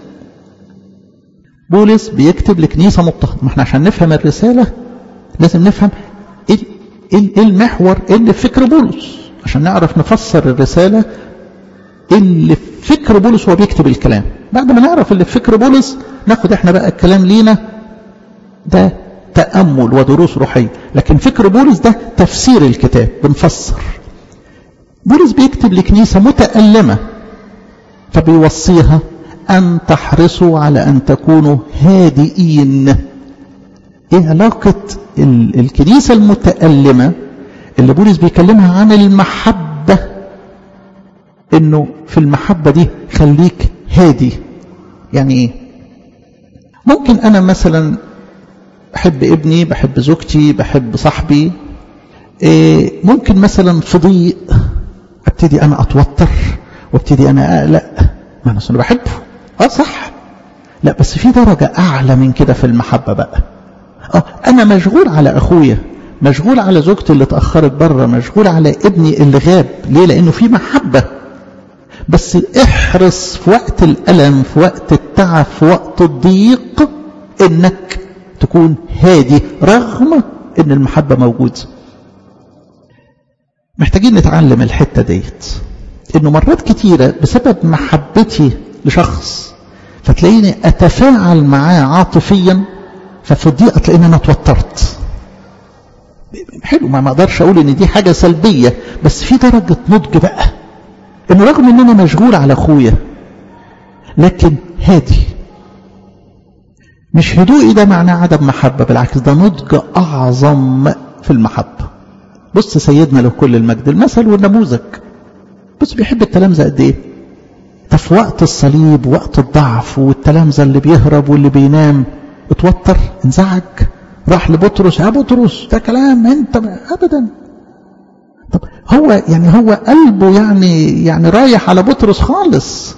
بولس بيكتب لكنيسة مضطهدة ما احنا عشان نفهم الرسالة لازم نفهم ايه ايه المحور اللي في فكر بولس عشان نعرف نفسر الرسالة اللي في فكر بولس هو بيكتب الكلام بعد ما نعرف اللي في فكر بولس ناخد احنا بقى الكلام لينا ده تأمل ودروس روحية لكن فكر بولس ده تفسير الكتاب بنفسر بولس بيكتب لكنيسة متألمة فبيوصيها أن تحرصوا على أن تكونوا هادئين إيه علاقة الكنيسة المتألمة اللي بولس بيكلمها عن المحبة انه في المحبة دي خليك هادي يعني ايه ممكن انا مثلا بحب ابني بحب زوجتي بحب صاحبي إيه ممكن مثلا في ضيق ابتدي انا اتوتر وابتدي انا اقلق ما انا بحبه اه صح لا بس في درجة اعلى من كده في المحبة بقى اه انا مشغول على اخويا مشغول على زوجتي اللي اتأخرت بره مشغول على ابني اللي غاب ليه لانه في محبة بس احرص في وقت الألم في وقت التعب في وقت الضيق انك تكون هادي رغم ان المحبة موجودة محتاجين نتعلم الحتة ديت انه مرات كتيرة بسبب محبتي لشخص فتلاقيني اتفاعل معاه عاطفيا ففي الضيقة تلاقيني انا اتوترت حلو ما اقدرش اقول ان دي حاجة سلبية بس في درجة نضج بقى انه رغم ان انا مشغول على اخويا لكن هادي مش هدوئي ده معناه عدم محبة بالعكس ده نضج اعظم في المحبة بص سيدنا له كل المجد المثل والنموذج بص بيحب التلامذة قد ايه ده في وقت الصليب وقت الضعف والتلامذة اللي بيهرب واللي بينام اتوتر انزعج راح لبطرس يا بطرس ده كلام انت ابدا طب هو يعني هو قلبه يعني يعني رايح على بطرس خالص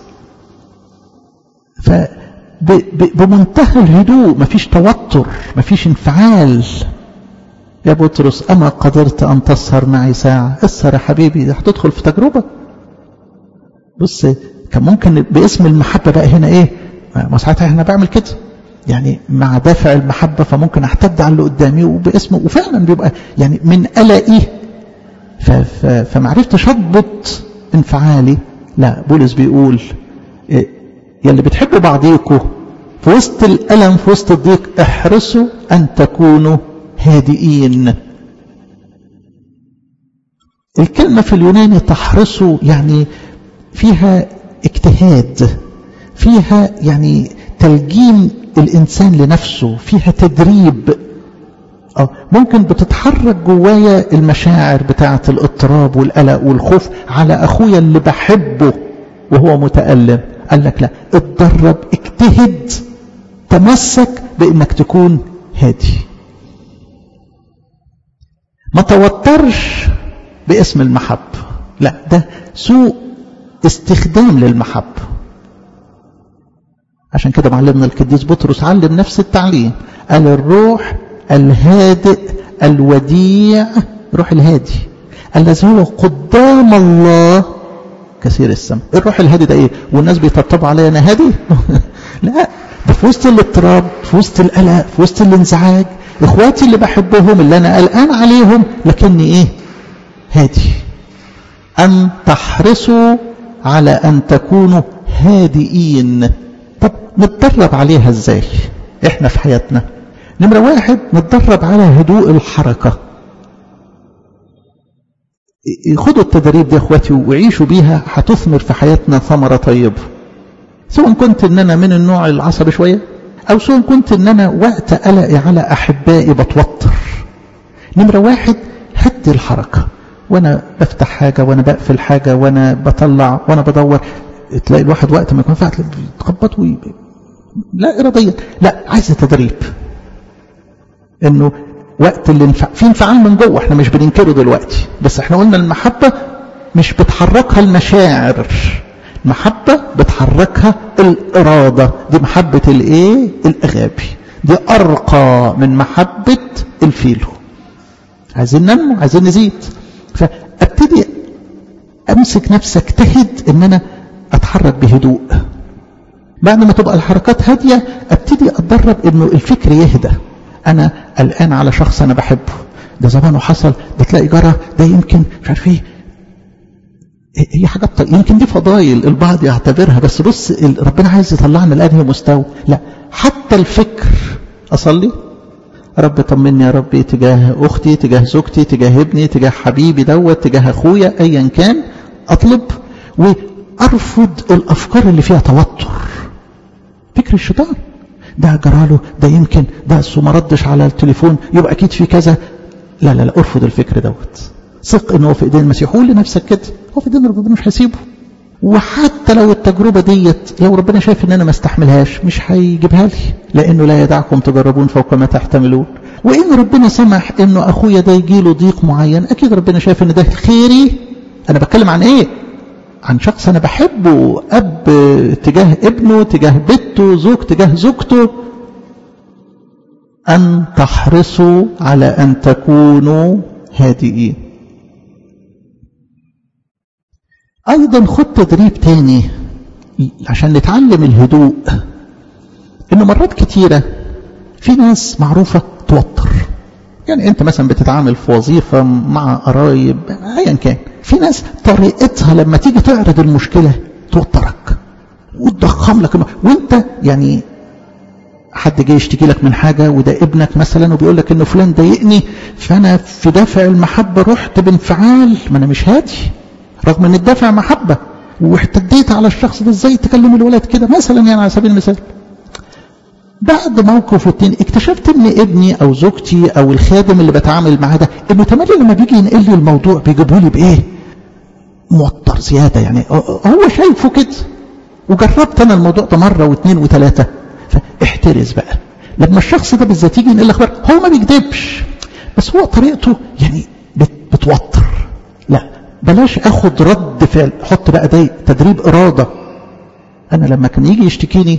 ف بمنتهى الهدوء مفيش توتر مفيش انفعال يا بطرس أما قدرت أن تسهر معي ساعة اسهر يا حبيبي هتدخل في تجربة بص كان ممكن باسم المحبة بقى هنا ايه ما ساعتها احنا بعمل كده يعني مع دافع المحبة فممكن احتد على اللي قدامي وباسمه وفعلا بيبقى يعني من قلقي فمعرفتش اضبط انفعالي لا بولس بيقول إيه يلي بتحبوا بعضيكوا في وسط الألم في وسط الضيق احرصوا أن تكونوا هادئين الكلمة في اليوناني تحرصوا يعني فيها اجتهاد فيها يعني تلجيم الإنسان لنفسه فيها تدريب أو ممكن بتتحرك جوايا المشاعر بتاعة الاضطراب والقلق والخوف على أخويا اللي بحبه وهو متألم قال لك لا اتدرب اجتهد تمسك بانك تكون هادي ما توترش باسم المحبة لا ده سوء استخدام للمحبة عشان كده معلمنا القديس بطرس علم نفس التعليم قال الروح الهادئ الوديع روح الهادي الذي هو قدام الله كثير السمع الروح الهادي ده ايه والناس بيطبطبوا عليا انا هادي لا ده في وسط الاضطراب في وسط القلق في وسط الانزعاج اخواتي اللي بحبهم اللي انا قلقان عليهم لكني ايه هادي ان تحرصوا على ان تكونوا هادئين طب نتدرب عليها ازاي احنا في حياتنا نمرة واحد نتدرب على هدوء الحركة خدوا التدريب دي اخواتي وعيشوا بيها هتثمر في حياتنا ثمرة طيبة سواء كنت ان انا من النوع العصبي شوية او سواء كنت ان انا وقت قلقي على احبائي بتوتر نمرة واحد هدي الحركة وانا بفتح حاجة وانا بقفل حاجة وانا بطلع وانا بدور تلاقي الواحد وقت ما يكون فعلا تخبط وي... لا اراديا لا عايز تدريب انه وقت اللي انفع... في انفعال من جوه احنا مش بننكره دلوقتي بس احنا قلنا المحبة مش بتحركها المشاعر المحبة بتحركها الإرادة دي محبة الايه الأغابي دي أرقى من محبة الفيلو عايزين ننمو عايزين نزيد فابتدي امسك نفسي اجتهد ان انا اتحرك بهدوء بعد ما تبقى الحركات هادية ابتدي اتدرب انه الفكر يهدى انا قلقان على شخص انا بحبه ده زمانه حصل ده تلاقي جرى ده يمكن مش عارف ايه هي حاجات يمكن دي فضايل البعض يعتبرها بس بص ربنا عايز يطلعنا لانهي مستوى لا حتى الفكر اصلي رب طمني يا ربي تجاه اختي تجاه زوجتي تجاه ابني تجاه حبيبي دوت تجاه اخويا ايا كان اطلب وارفض الافكار اللي فيها توتر فكر الشيطان ده جراله ده يمكن ده اصله ما ردش على التليفون يبقى اكيد في كذا لا لا لا ارفض الفكر دوت ثق ان هو في ايدين المسيح قول لنفسك كده هو في ايدين ربنا مش هيسيبه وحتى لو التجربة ديت لو ربنا شايف ان انا ما استحملهاش مش هيجيبها لي لانه لا يدعكم تجربون فوق ما تحتملون وان ربنا سمح انه اخويا ده يجي له ضيق معين اكيد ربنا شايف ان ده خيري انا بتكلم عن ايه عن شخص انا بحبه اب تجاه ابنه تجاه بنته زوج تجاه زوجته ان تحرصوا على ان تكونوا هادئين ايضا خد تدريب تاني عشان نتعلم الهدوء انه مرات كتيره في ناس معروفه توتر يعني انت مثلا بتتعامل في وظيفه مع قرايب ايا كان في ناس طريقتها لما تيجي تعرض المشكله توترك وتضخم لك وانت يعني حد جاي يشتكي لك من حاجة وده ابنك مثلا وبيقول لك انه فلان ضايقني فانا في دافع المحبة رحت بانفعال ما انا مش هادي رغم ان الدافع محبة واحتديت على الشخص ده ازاي تكلم الولد كده مثلا يعني على سبيل المثال بعد موقف والتاني اكتشفت ان ابني او زوجتي او الخادم اللي بتعامل معاه ده انه تملي لما بيجي ينقل لي الموضوع بيجيبه لي بايه موتر زيادة يعني هو شايفه كده وجربت انا الموضوع ده مرة واثنين وثلاثة فاحترز بقى لما الشخص ده بالذات يجي ينقل الاخبار هو ما بيكذبش بس هو طريقته يعني بتوتر لا بلاش اخد رد فعل حط بقى ده تدريب اراده انا لما كان يجي يشتكيني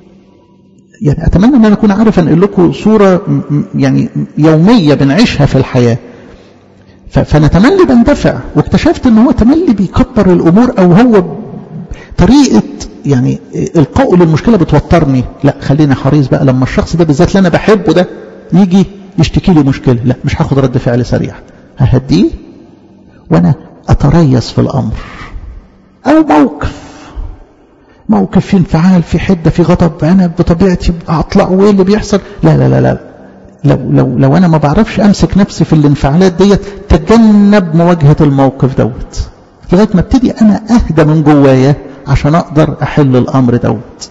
يعني اتمنى ان انا اكون عارف انقل لكم صوره يعني يوميه بنعيشها في الحياه فانا تملي بندفع واكتشفت ان هو تملي بيكبر الامور او هو طريقه يعني القاء للمشكله بتوترني لا خليني حريص بقى لما الشخص ده بالذات اللي انا بحبه ده يجي يشتكي لي مشكله لا مش هاخد رد فعل سريع ههديه وانا اتريث في الامر او موقف موقف في انفعال في حده في غضب انا بطبيعتي اطلع وايه اللي بيحصل لا لا لا لا لو لو لو انا ما بعرفش امسك نفسي في الانفعالات ديت تجنب مواجهه الموقف دوت لغايه ما ابتدي انا اهدى من جوايا عشان اقدر احل الامر دوت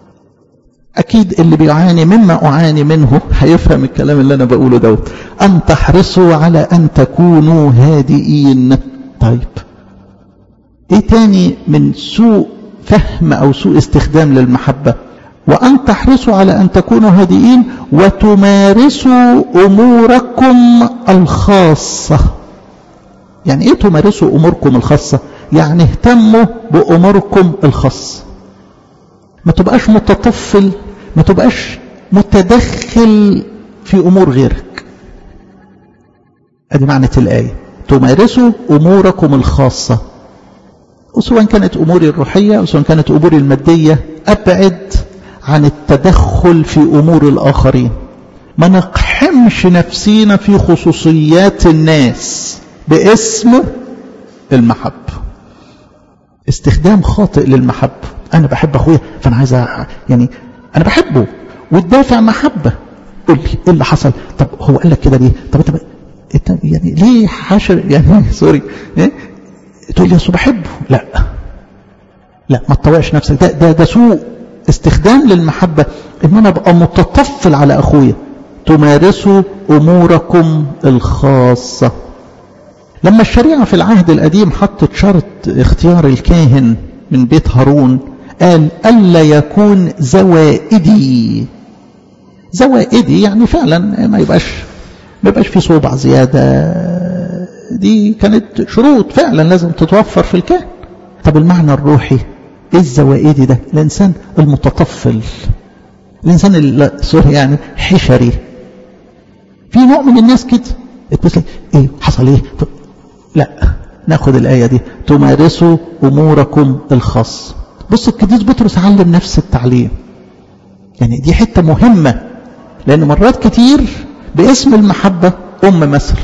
اكيد اللي بيعاني مما اعاني منه هيفهم الكلام اللي انا بقوله دوت ان تحرصوا على ان تكونوا هادئين طيب ايه تاني من سوء فهم او سوء استخدام للمحبه وان تحرصوا على ان تكونوا هادئين وتمارسوا اموركم الخاصه يعني ايه تمارسوا اموركم الخاصه يعني اهتموا باموركم الخاصه ما تبقاش متطفل ما تبقاش متدخل في امور غيرك ادي معنى الايه تمارسوا اموركم الخاصه وسواء كانت اموري الروحيه او سواء كانت اموري الماديه ابعد عن التدخل في امور الاخرين ما نقحمش نفسينا في خصوصيات الناس باسم المحبه استخدام خاطئ للمحبه انا بحب اخويا فانا عايز يعني انا بحبه والدافع محبه قول لي ايه اللي حصل طب هو قال لك كده ليه طب انت انت يعني ليه حاشر يعني سوري إيه؟ تقول لي اصل بحبه لا لا ما تطوعش نفسك ده ده ده سوء استخدام للمحبه ان انا ابقى متطفل على اخويا تمارسوا اموركم الخاصه لما الشريعه في العهد القديم حطت شرط اختيار الكاهن من بيت هارون قال ألا يكون زوائدي زوائدي يعني فعلا ما يبقاش ما يبقاش في صوبع زيادة دي كانت شروط فعلا لازم تتوفر في الكاهن طب المعنى الروحي ايه الزوائدي ده الانسان المتطفل الانسان سوري يعني حشري في نوع من الناس كده تبص ايه حصل ايه لا ناخد الآية دي تمارسوا أموركم الخاص بص القديس بطرس علم نفس التعليم يعني دي حتة مهمة لأن مرات كتير باسم المحبة أم مثل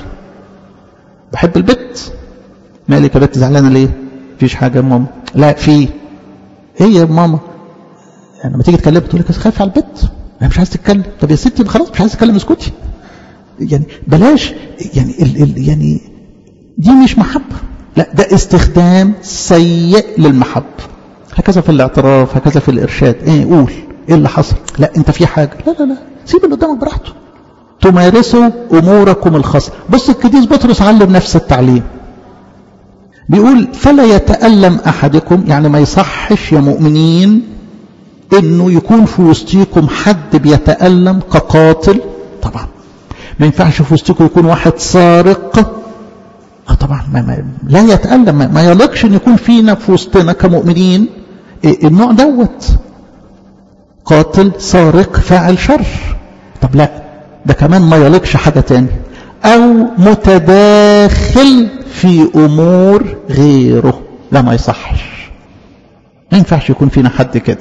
بحب البت مالك يا بت زعلانة ليه فيش حاجة يا ماما لا في ايه يا ماما يعني لما تيجي تكلم تقول لك خايف على البت انا مش عايز تتكلم طب يا ستي خلاص مش عايز تتكلم اسكتي يعني بلاش يعني ال ال يعني دي مش محبة لا ده استخدام سيء للمحبة هكذا في الاعتراف هكذا في الإرشاد ايه قول ايه اللي حصل لا انت في حاجة لا لا لا سيب اللي قدامك براحته تمارسوا أموركم الخاصة بص القديس بطرس علم نفس التعليم بيقول فلا يتألم أحدكم يعني ما يصحش يا مؤمنين انه يكون في وسطيكم حد بيتألم كقاتل طبعا ما ينفعش في وسطيكم يكون واحد سارق اه طبعا ما ما لا يتألم ما, ما يليقش ان يكون فينا في وسطنا كمؤمنين إيه النوع دوت قاتل سارق فاعل شر طب لا ده كمان ما يليقش حاجة تاني او متداخل في امور غيره لا ما يصحش ما ينفعش يكون فينا حد كده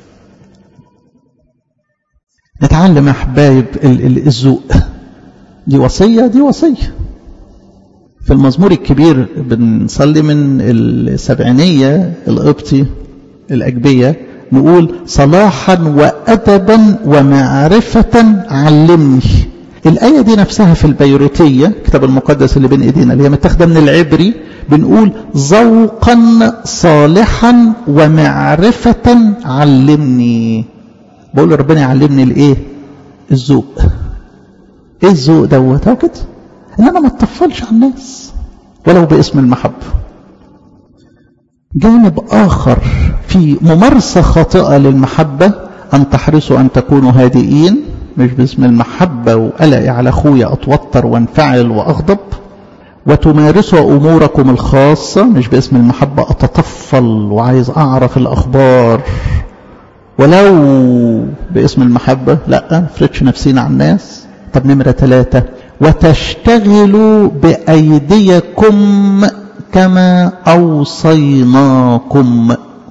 نتعلم يا حبايب الذوق دي وصية دي وصية في المزمور الكبير بنصلي من السبعينية القبطي الأجبية نقول صلاحا وأدبا ومعرفة علمني الآية دي نفسها في البيروتية الكتاب المقدس اللي بين إيدينا اللي هي متاخدة من العبري بنقول ذوقا صالحا ومعرفة علمني بقول ربنا يعلمني الايه الذوق ايه الذوق دوت اهو كده ان انا ما اتطفلش على الناس ولو باسم المحبه جانب اخر في ممارسه خاطئه للمحبه ان تحرصوا ان تكونوا هادئين مش باسم المحبه وقلقي على اخويا اتوتر وانفعل واغضب وتمارسوا اموركم الخاصه مش باسم المحبه اتطفل وعايز اعرف الاخبار ولو باسم المحبة لا نفرضش نفسينا على الناس طب نمرة ثلاثة وتشتغلوا بأيديكم كما أوصيناكم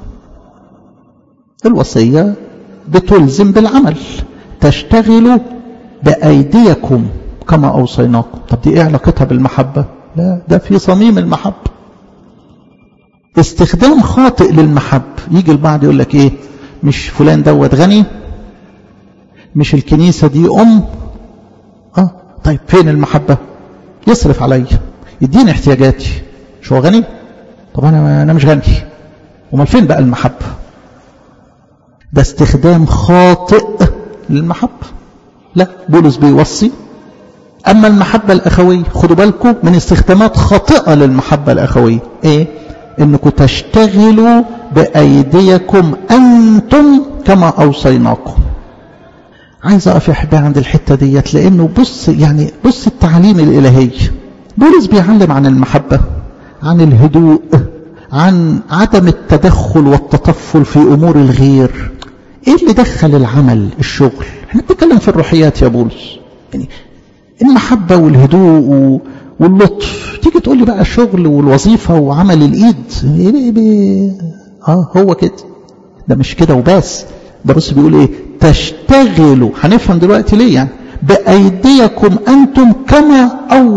الوصية بتلزم بالعمل تشتغلوا بأيديكم كما أوصيناكم طب دي إيه علاقتها بالمحبة لا ده في صميم المحبة استخدام خاطئ للمحبة يجي البعض يقول لك إيه مش فلان دوت غني مش الكنيسة دي أم آه طيب فين المحبة يصرف عليا يديني احتياجاتي مش هو غني طب أنا, أنا مش غني ومال فين بقى المحبة ده استخدام خاطئ للمحبة لا بولس بيوصي أما المحبة الأخوية خدوا بالكم من استخدامات خاطئة للمحبة الأخوية إيه انكم تشتغلوا بايديكم انتم كما اوصيناكم عايز اقف يا احبائي عند الحته ديت لانه بص يعني بص التعليم الالهي بولس بيعلم عن المحبه عن الهدوء عن عدم التدخل والتطفل في امور الغير ايه اللي دخل العمل الشغل احنا بنتكلم في الروحيات يا بولس يعني المحبه والهدوء واللطف تيجي تقول لي بقى الشغل والوظيفة وعمل الإيد إيه بي... آه هو كده ده مش كده وبس ده بص بيقول إيه تشتغلوا هنفهم دلوقتي ليه يعني بأيديكم أنتم كما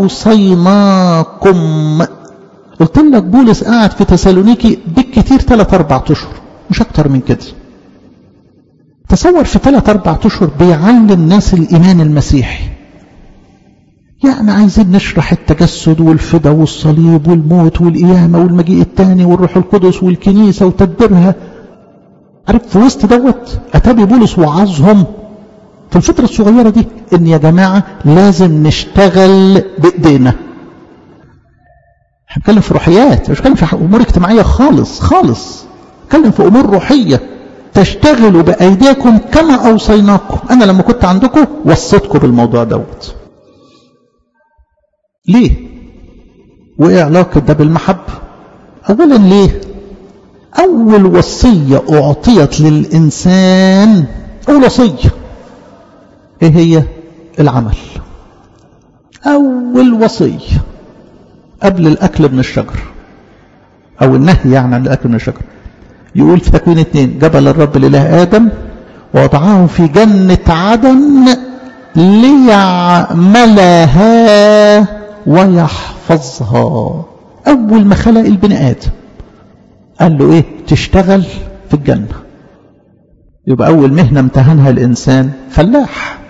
أوصيناكم قلت لك بولس قاعد في تسالونيكي بالكثير ثلاث أربع أشهر مش أكتر من كده تصور في ثلاث أربع أشهر بيعلم ناس الإيمان المسيحي يعني عايزين نشرح التجسد والفدا والصليب والموت والقيامة والمجيء الثاني والروح القدس والكنيسة وتدبيرها عارف في وسط دوت أتابي بولس وعظهم في الفترة الصغيرة دي إن يا جماعة لازم نشتغل بإيدينا هنتكلم في روحيات مش هنتكلم في أمور اجتماعية خالص خالص هنتكلم في أمور روحية تشتغلوا بأيديكم كما أوصيناكم أنا لما كنت عندكم وصيتكم بالموضوع دوت ليه وايه علاقة ده بالمحبة اولا ليه اول وصية اعطيت للانسان اول وصية ايه هي العمل اول وصية قبل الاكل من الشجر او النهي يعني عن الاكل من الشجر يقول في تكوين اتنين جبل الرب الاله ادم ووضعه في جنة عدن ليعملها ويحفظها أول ما خلق البني آدم قال له إيه تشتغل في الجنة يبقى أول مهنة امتهنها الإنسان فلاح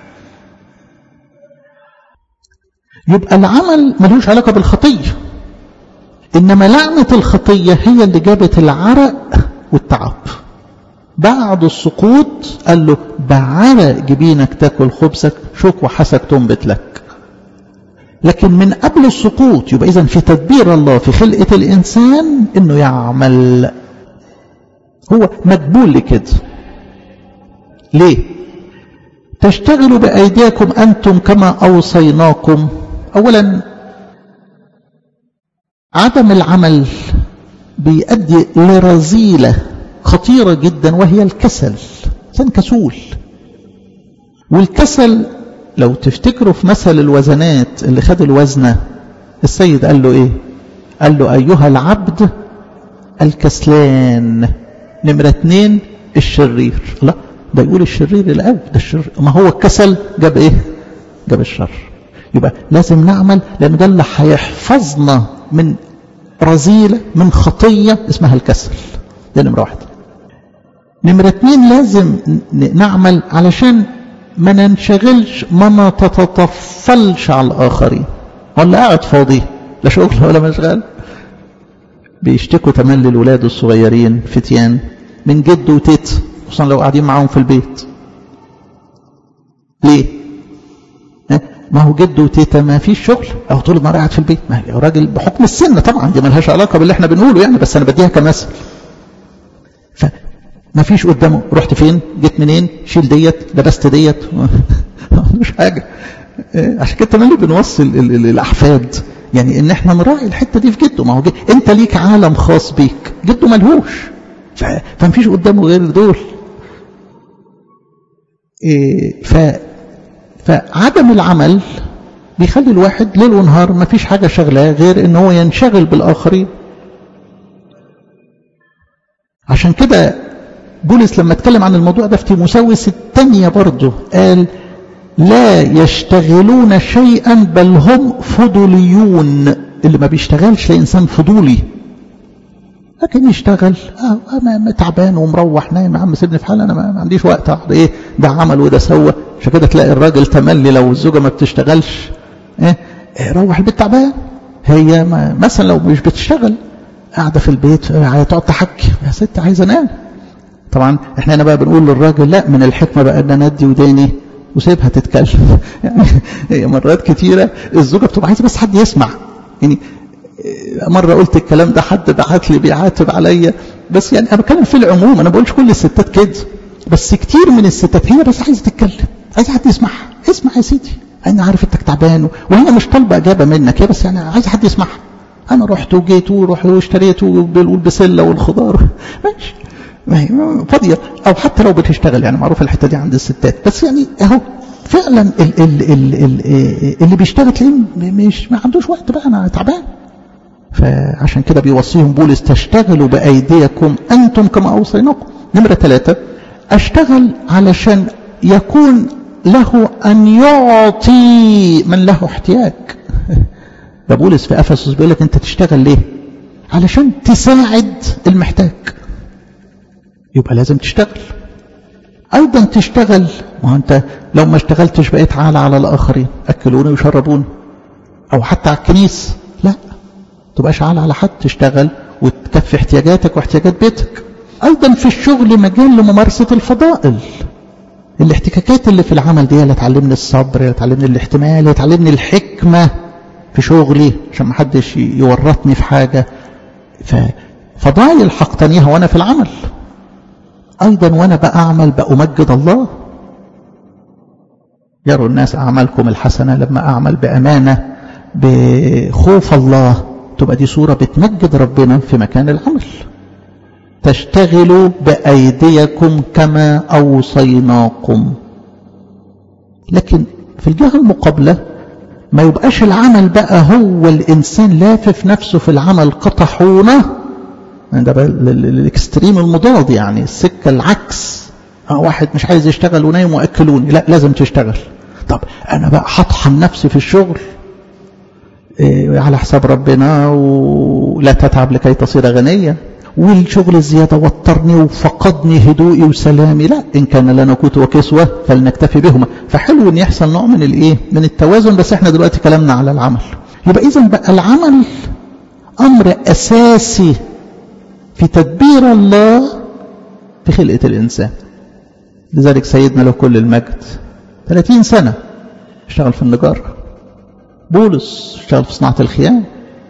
يبقى العمل ملوش علاقة بالخطية إنما لعنة الخطية هي اللي جابت العرق والتعب بعد السقوط قال له بعرق جبينك تاكل خبزك شوك وحسك تنبت لك لكن من قبل السقوط يبقى إذن في تدبير الله في خلقة الإنسان إنه يعمل هو مقبول لكده ليه تشتغلوا بأيديكم أنتم كما أوصيناكم أولا عدم العمل بيؤدي لرذيلة خطيرة جدا وهي الكسل إنسان كسول والكسل لو تفتكروا في مثل الوزنات اللي خد الوزنة السيد قال له ايه قال له ايها العبد الكسلان نمرة اتنين الشرير لا ده يقول الشرير الاول ده الشر ما هو الكسل جاب ايه جاب الشر يبقى لازم نعمل لان ده اللي هيحفظنا من رذيلة من خطية اسمها الكسل ده نمرة واحدة نمرة اتنين لازم نعمل علشان ما ننشغلش ما نتطفلش على الآخرين ولا قاعد فاضي لا شغل ولا مشغل بيشتكوا تملي الولاد الصغيرين فتيان من جد وتيت خصوصا لو قاعدين معاهم في البيت ليه ما هو جد وتيتا ما فيش شغل او طول النهار قاعد في البيت ما هو راجل بحكم السن طبعا دي ملهاش علاقه باللي احنا بنقوله يعني بس انا بديها كمثل ما فيش قدامه رحت فين جيت منين شيل ديت لبست ديت مش حاجة عشان كده تملي بنوصل الأحفاد يعني ان احنا نراعي الحتة دي في جده ما هو جد. انت ليك عالم خاص بيك جده ملهوش فمفيش قدامه غير دول ف فعدم العمل بيخلي الواحد ليل ونهار ما فيش حاجة شغلاه غير ان هو ينشغل بالآخرين عشان كده بولس لما اتكلم عن الموضوع ده في تيموساوس الثانية برضه قال لا يشتغلون شيئا بل هم فضوليون اللي ما بيشتغلش لإنسان فضولي لكن يشتغل اه تعبان ومروح نايم يا عم سيبني في حالي انا ما عنديش وقت اقعد ايه ده عمل وده سوى عشان كده تلاقي الراجل تملي لو الزوجه ما بتشتغلش ايه, إيه روح البيت تعبان هي ما مثلا لو مش بتشتغل قاعده في البيت تقعد تحكي يا ست عايزه انام طبعا احنا هنا بقى بنقول للراجل لا من الحكمه بقى ان ندي وداني وسيبها تتكلم يعني مرات كتيره الزوجه بتبقى عايزه بس حد يسمع يعني مرة قلت الكلام ده حد بعت لي بيعاتب عليا بس يعني أنا بتكلم في العموم أنا بقولش كل الستات كده بس كتير من الستات هي بس عايزة تتكلم عايزة حد يسمعها اسمع يا سيدي أنا عارف إنك تعبان وهي مش طالبة إجابة منك هي بس يعني عايزة حد يسمعها أنا رحت وجيت ورحت واشتريت والبسلة والخضار ماشي ما هي فاضية أو حتى لو بتشتغل يعني معروف الحتة دي عند الستات بس يعني أهو فعلا ال ال ال ال اللي بيشتغل تلاقيه مش ما عندوش وقت بقى أنا تعبان فعشان كده بيوصيهم بولس تشتغلوا بأيديكم أنتم كما أوصيناكم نمرة ثلاثة أشتغل علشان يكون له أن يعطي من له احتياج ده بولس في أفسس بيقول لك أنت تشتغل ليه علشان تساعد المحتاج يبقى لازم تشتغل أيضا تشتغل ما أنت لو ما اشتغلتش بقيت عالة على الآخرين أكلوني وشربوني أو حتى على الكنيس لا تبقاش عالة على حد تشتغل وتكفي احتياجاتك واحتياجات بيتك أيضا في الشغل مجال لممارسة الفضائل الاحتكاكات اللي في العمل دي اللي تعلمني الصبر اللي تعلمني الاحتمال اللي تعلمني الحكمة في شغلي عشان ما حدش يورطني في حاجة ففضائل حقتنيها وأنا في العمل أيضا وأنا بأعمل بأمجد الله يروا الناس أعمالكم الحسنة لما أعمل بأمانة بخوف الله تبقى دي صورة بتمجد ربنا في مكان العمل تشتغلوا بأيديكم كما أوصيناكم لكن في الجهة المقابلة ما يبقاش العمل بقى هو الإنسان لافف نفسه في العمل كطحونة ده بقى الاكستريم المضاد يعني السكة العكس واحد مش عايز يشتغل ونايم وأكلوني لا لازم تشتغل طب أنا بقى هطحن نفسي في الشغل إيه على حساب ربنا ولا تتعب لكي تصير غنيا والشغل الزيادة وطرني وفقدني هدوئي وسلامي لا إن كان لنا قوت وكسوة فلنكتفي بهما فحلو أن يحصل نوع من الإيه من التوازن بس احنا دلوقتي كلامنا على العمل يبقى إذا بقى العمل أمر أساسي في تدبير الله في خلقة الإنسان لذلك سيدنا له كل المجد 30 سنة اشتغل في النجار بولس اشتغل في صناعة الخيام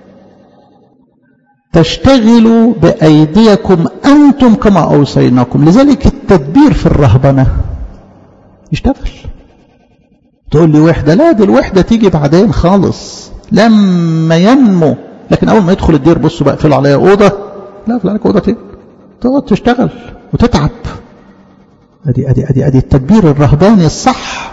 تشتغلوا بأيديكم أنتم كما أوصيناكم لذلك التدبير في الرهبنة يشتغل تقول لي وحدة لا دي الوحدة تيجي بعدين خالص لما ينمو لكن أول ما يدخل الدير بصوا بقى اقفلوا عليا أوضة لا اقفل عليك أوضة ايه تقعد تشتغل وتتعب أدي أدي أدي أدي التدبير الرهباني الصح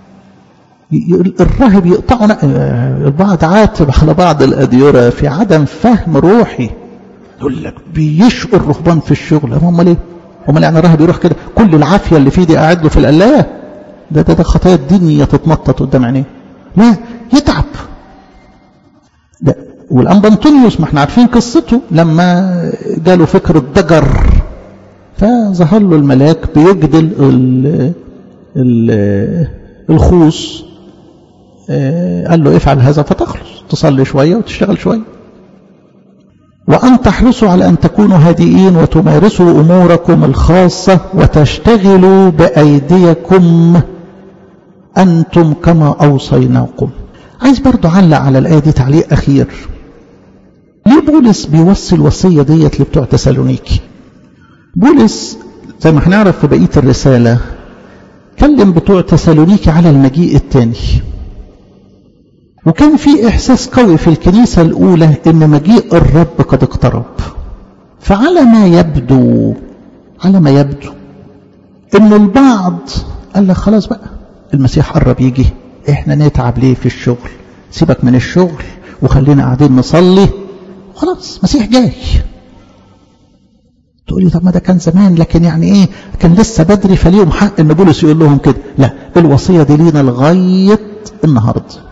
الراهب يقطعنا البعض عاتب على بعض الأديرة في عدم فهم روحي يقول لك بيشقوا الرهبان في الشغل هم ليه هم يعني الراهب يروح كده كل العافية اللي فيه دي قاعد له في القلاية ده ده, ده خطايا الدنيا تتنطط قدام عينيه لا يتعب ده والأنبا أنطونيوس ما احنا عارفين قصته لما جاله فكرة ضجر فظهر له الملاك بيجدل ال ال الخوص قال له افعل هذا فتخلص تصلي شوية وتشتغل شوية وأن تحرصوا على أن تكونوا هادئين وتمارسوا أموركم الخاصة وتشتغلوا بأيديكم أنتم كما أوصيناكم عايز برضو علق على الآية دي تعليق أخير ليه بولس بيوصي الوصية ديت لبتوع تسالونيكي بولس زي ما هنعرف في بقية الرسالة كلم بتوع تسالونيكي على المجيء الثاني وكان في إحساس قوي في الكنيسة الأولى إن مجيء الرب قد اقترب فعلى ما يبدو على ما يبدو إن البعض قال لك خلاص بقى المسيح قرب يجي إحنا نتعب ليه في الشغل سيبك من الشغل وخلينا قاعدين نصلي خلاص مسيح جاي تقولي طب ما ده كان زمان لكن يعني ايه كان لسه بدري فليهم حق ان بولس يقول لهم كده لا الوصيه دي لينا لغايه النهارده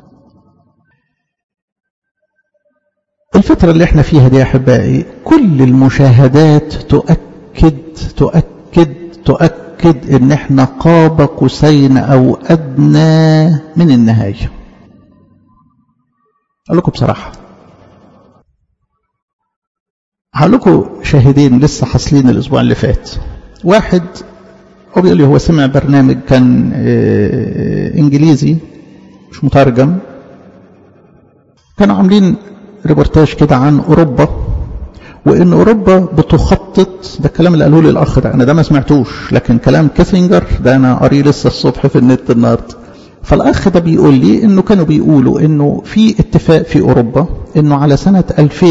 الفترة اللي احنا فيها دي يا أحبائي كل المشاهدات تؤكد تؤكد تؤكد ان احنا قاب قوسين او ادنى من النهاية اقول لكم بصراحة هقول لكم شاهدين لسه حاصلين الاسبوع اللي فات واحد هو بيقول لي هو سمع برنامج كان انجليزي مش مترجم كانوا عاملين ريبورتاج كده عن اوروبا وان اوروبا بتخطط ده الكلام اللي قاله لي الاخ ده انا ده ما سمعتوش لكن كلام كيسنجر ده انا قاريه لسه الصبح في النت النهارده فالاخ ده بيقول لي انه كانوا بيقولوا انه في اتفاق في اوروبا انه على سنه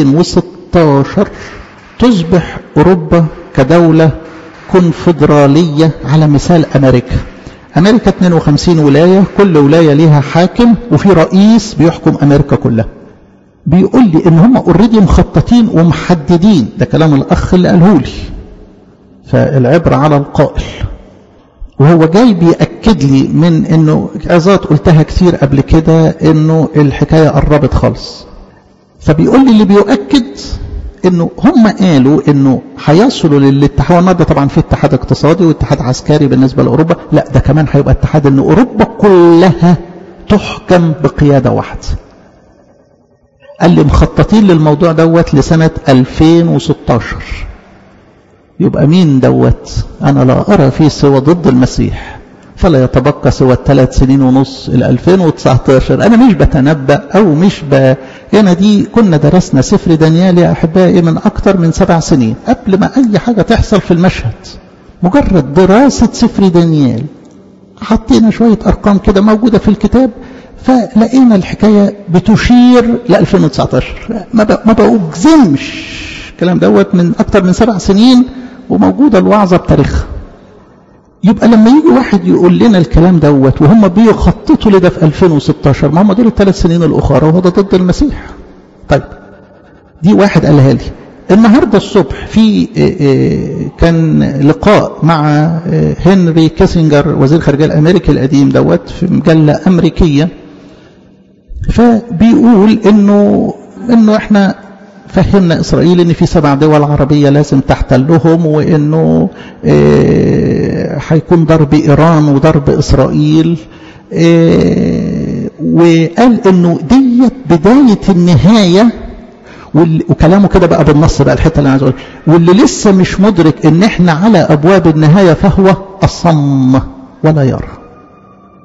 2016 تصبح اوروبا كدوله كونفدراليه على مثال امريكا امريكا 52 ولايه كل ولايه ليها حاكم وفي رئيس بيحكم امريكا كلها بيقول لي ان هم اوريدي مخططين ومحددين ده كلام الاخ اللي قاله لي فالعبره على القائل وهو جاي بيأكد لي من انه عظات قلتها كتير قبل كده انه الحكايه قربت خالص فبيقول لي اللي بيؤكد انه هم قالوا انه هيصلوا للاتحاد النهارده طبعا في اتحاد اقتصادي واتحاد عسكري بالنسبه لاوروبا لا ده كمان هيبقى اتحاد ان اوروبا كلها تحكم بقياده واحده قال لي مخططين للموضوع دوت لسنة 2016 يبقى مين دوت أنا لا أرى فيه سوى ضد المسيح فلا يتبقى سوى الثلاث سنين ونص إلى 2019 أنا مش بتنبأ أو مش ب... هنا دي كنا درسنا سفر دانيال يا أحبائي من أكتر من سبع سنين قبل ما أي حاجة تحصل في المشهد مجرد دراسة سفر دانيال حطينا شوية أرقام كده موجودة في الكتاب فلقينا الحكاية بتشير ل 2019 ما بأجزمش الكلام دوت من أكتر من سبع سنين وموجودة الوعظة بتاريخها يبقى لما يجي واحد يقول لنا الكلام دوت وهم بيخططوا لده في 2016 ما هم دول الثلاث سنين الأخرى وهو ده ضد المسيح طيب دي واحد قالها لي النهارده الصبح في كان لقاء مع هنري كيسنجر وزير الخارجيه الامريكي القديم دوت في مجله امريكيه فبيقول انه انه احنا فهمنا اسرائيل ان في سبع دول عربيه لازم تحتلهم وانه هيكون ضرب ايران وضرب اسرائيل وقال انه ديت بدايه النهايه وكلامه كده بقى بالنص بقى الحته اللي انا عايز اقولها واللي لسه مش مدرك ان احنا على ابواب النهايه فهو اصم ولا يرى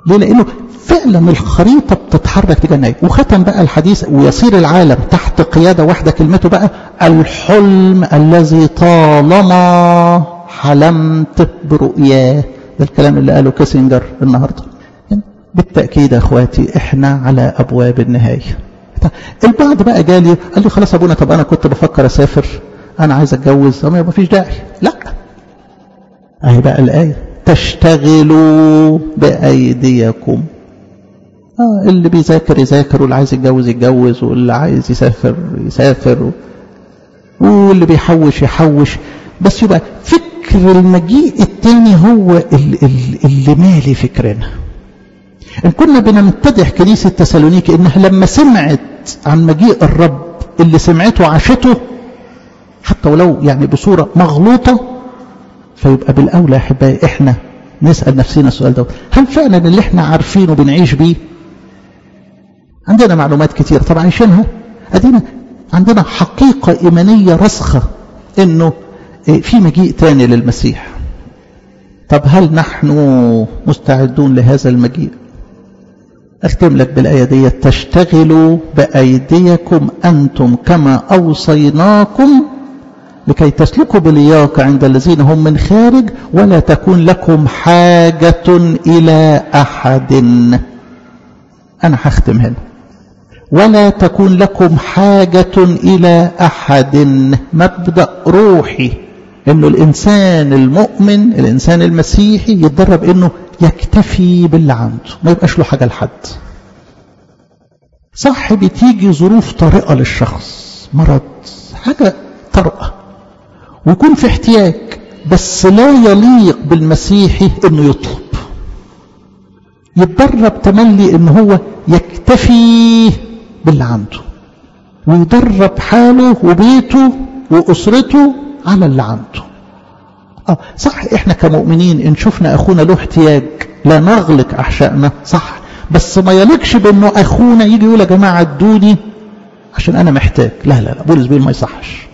ليه لانه فعلا الخريطة بتتحرك تجاه النهاية وختم بقى الحديث ويصير العالم تحت قيادة واحدة كلمته بقى الحلم الذي طالما حلمت برؤياه ده الكلام اللي قاله كيسنجر النهاردة بالتأكيد يا اخواتي احنا على ابواب النهاية البعض بقى جالي قال لي خلاص ابونا طب انا كنت بفكر اسافر انا عايز اتجوز ما فيش داعي لا اهي بقى الايه تشتغلوا بايديكم آه اللي بيذاكر يذاكر واللي عايز يتجوز يتجوز واللي عايز يسافر يسافر واللي بيحوش يحوش بس يبقى فكر المجيء التاني هو اللي مالي فكرنا إن كنا بنمتدح كنيسة تسالونيكي إنها لما سمعت عن مجيء الرب اللي سمعته عاشته حتى ولو يعني بصورة مغلوطة فيبقى بالأولى يا أحبائي إحنا نسأل نفسنا السؤال ده هل فعلا اللي إحنا عارفينه بنعيش بيه عندنا معلومات كتير طبعا عايشينها أدينا عندنا حقيقة إيمانية رسخة إنه في مجيء تاني للمسيح طب هل نحن مستعدون لهذا المجيء أختم لك بالآية دي تشتغلوا بأيديكم أنتم كما أوصيناكم لكي تسلكوا بلياقة عند الذين هم من خارج ولا تكون لكم حاجة إلى أحد أنا هختم هنا ولا تكون لكم حاجة إلى أحد مبدأ روحي إنه الإنسان المؤمن الإنسان المسيحي يتدرب إنه يكتفي باللي عنده ما يبقاش له حاجة لحد صح بتيجي ظروف طارئة للشخص مرض حاجة طارئة ويكون في احتياج بس لا يليق بالمسيحي انه يطلب يتدرب تملي ان هو يكتفي باللي عنده ويدرب حاله وبيته واسرته على اللي عنده اه صح احنا كمؤمنين ان شفنا اخونا له احتياج لا نغلق احشائنا صح بس ما يليقش بانه اخونا يجي يقول يا جماعه ادوني عشان انا محتاج لا لا لا بولس بيقول ما يصحش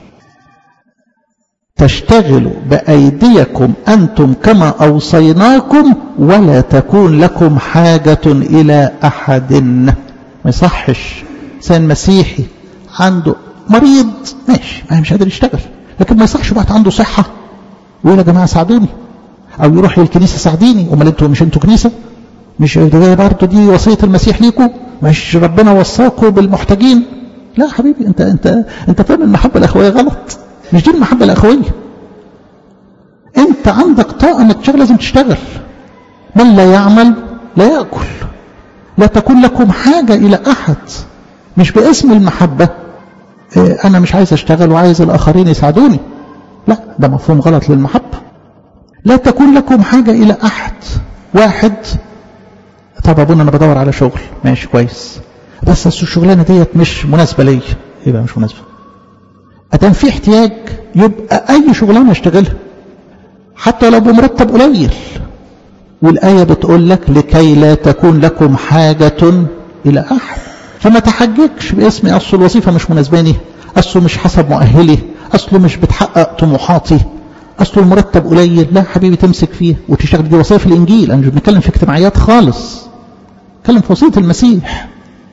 تشتغلوا بأيديكم أنتم كما أوصيناكم ولا تكون لكم حاجة إلى أحد ما يصحش إنسان مسيحي عنده مريض ماشي ما مش قادر يشتغل لكن ما يصحش واحد عنده صحة ويقول يا جماعة ساعدوني أو يروح للكنيسة ساعديني أمال أنتوا مش أنتوا كنيسة مش برضه دي وصية المسيح ليكم مش ربنا وصاكم بالمحتاجين لا حبيبي أنت أنت أنت فاهم المحبة الأخوية غلط مش دي المحبة الأخوية أنت عندك طاقة أنك تشتغل لازم تشتغل من لا يعمل لا يأكل لا تكون لكم حاجة إلى أحد مش باسم المحبة أنا مش عايز أشتغل وعايز الآخرين يساعدوني لا ده مفهوم غلط للمحبة لا تكون لكم حاجة إلى أحد واحد طب أبونا أنا بدور على شغل ماشي كويس بس الشغلانة ديت مش مناسبة ليا يبقى مش مناسبة أدام في احتياج يبقى أي شغلانة اشتغلها حتى لو بمرتب قليل والآية بتقول لك لكي لا تكون لكم حاجة إلى أحد فما تحججش باسم أصل الوظيفة مش مناسباني أصله مش حسب مؤهلي أصله مش بتحقق طموحاتي أصله المرتب قليل لا حبيبي تمسك فيه وتشتغل دي وصية في الإنجيل أنا مش بنتكلم في اجتماعيات خالص بنتكلم في وصية المسيح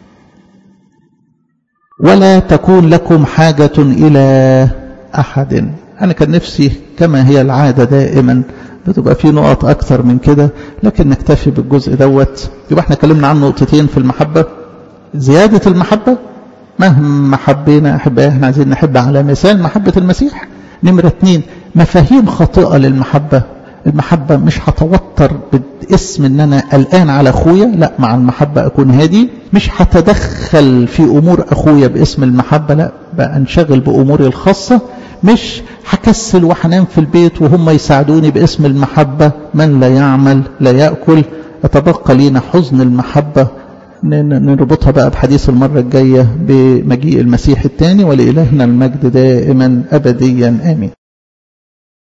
ولا تكون لكم حاجة إلى أحد أنا كان نفسي كما هي العادة دائما بتبقى في نقط أكثر من كده لكن نكتفي بالجزء دوت يبقى احنا اتكلمنا عن نقطتين في المحبة زيادة المحبة مهما حبينا أحبائي احنا عايزين نحب على مثال محبة المسيح نمرة اتنين مفاهيم خاطئة للمحبة المحبة مش هتوتر باسم ان انا قلقان على اخويا لا مع المحبة اكون هادي مش هتدخل في امور اخويا باسم المحبة لا بقى انشغل باموري الخاصة مش هكسل وحنام في البيت وهم يساعدوني باسم المحبة من لا يعمل لا يأكل يتبقى لينا حزن المحبة نربطها بقى بحديث المرة الجاية بمجيء المسيح الثاني ولإلهنا المجد دائما أبديا آمين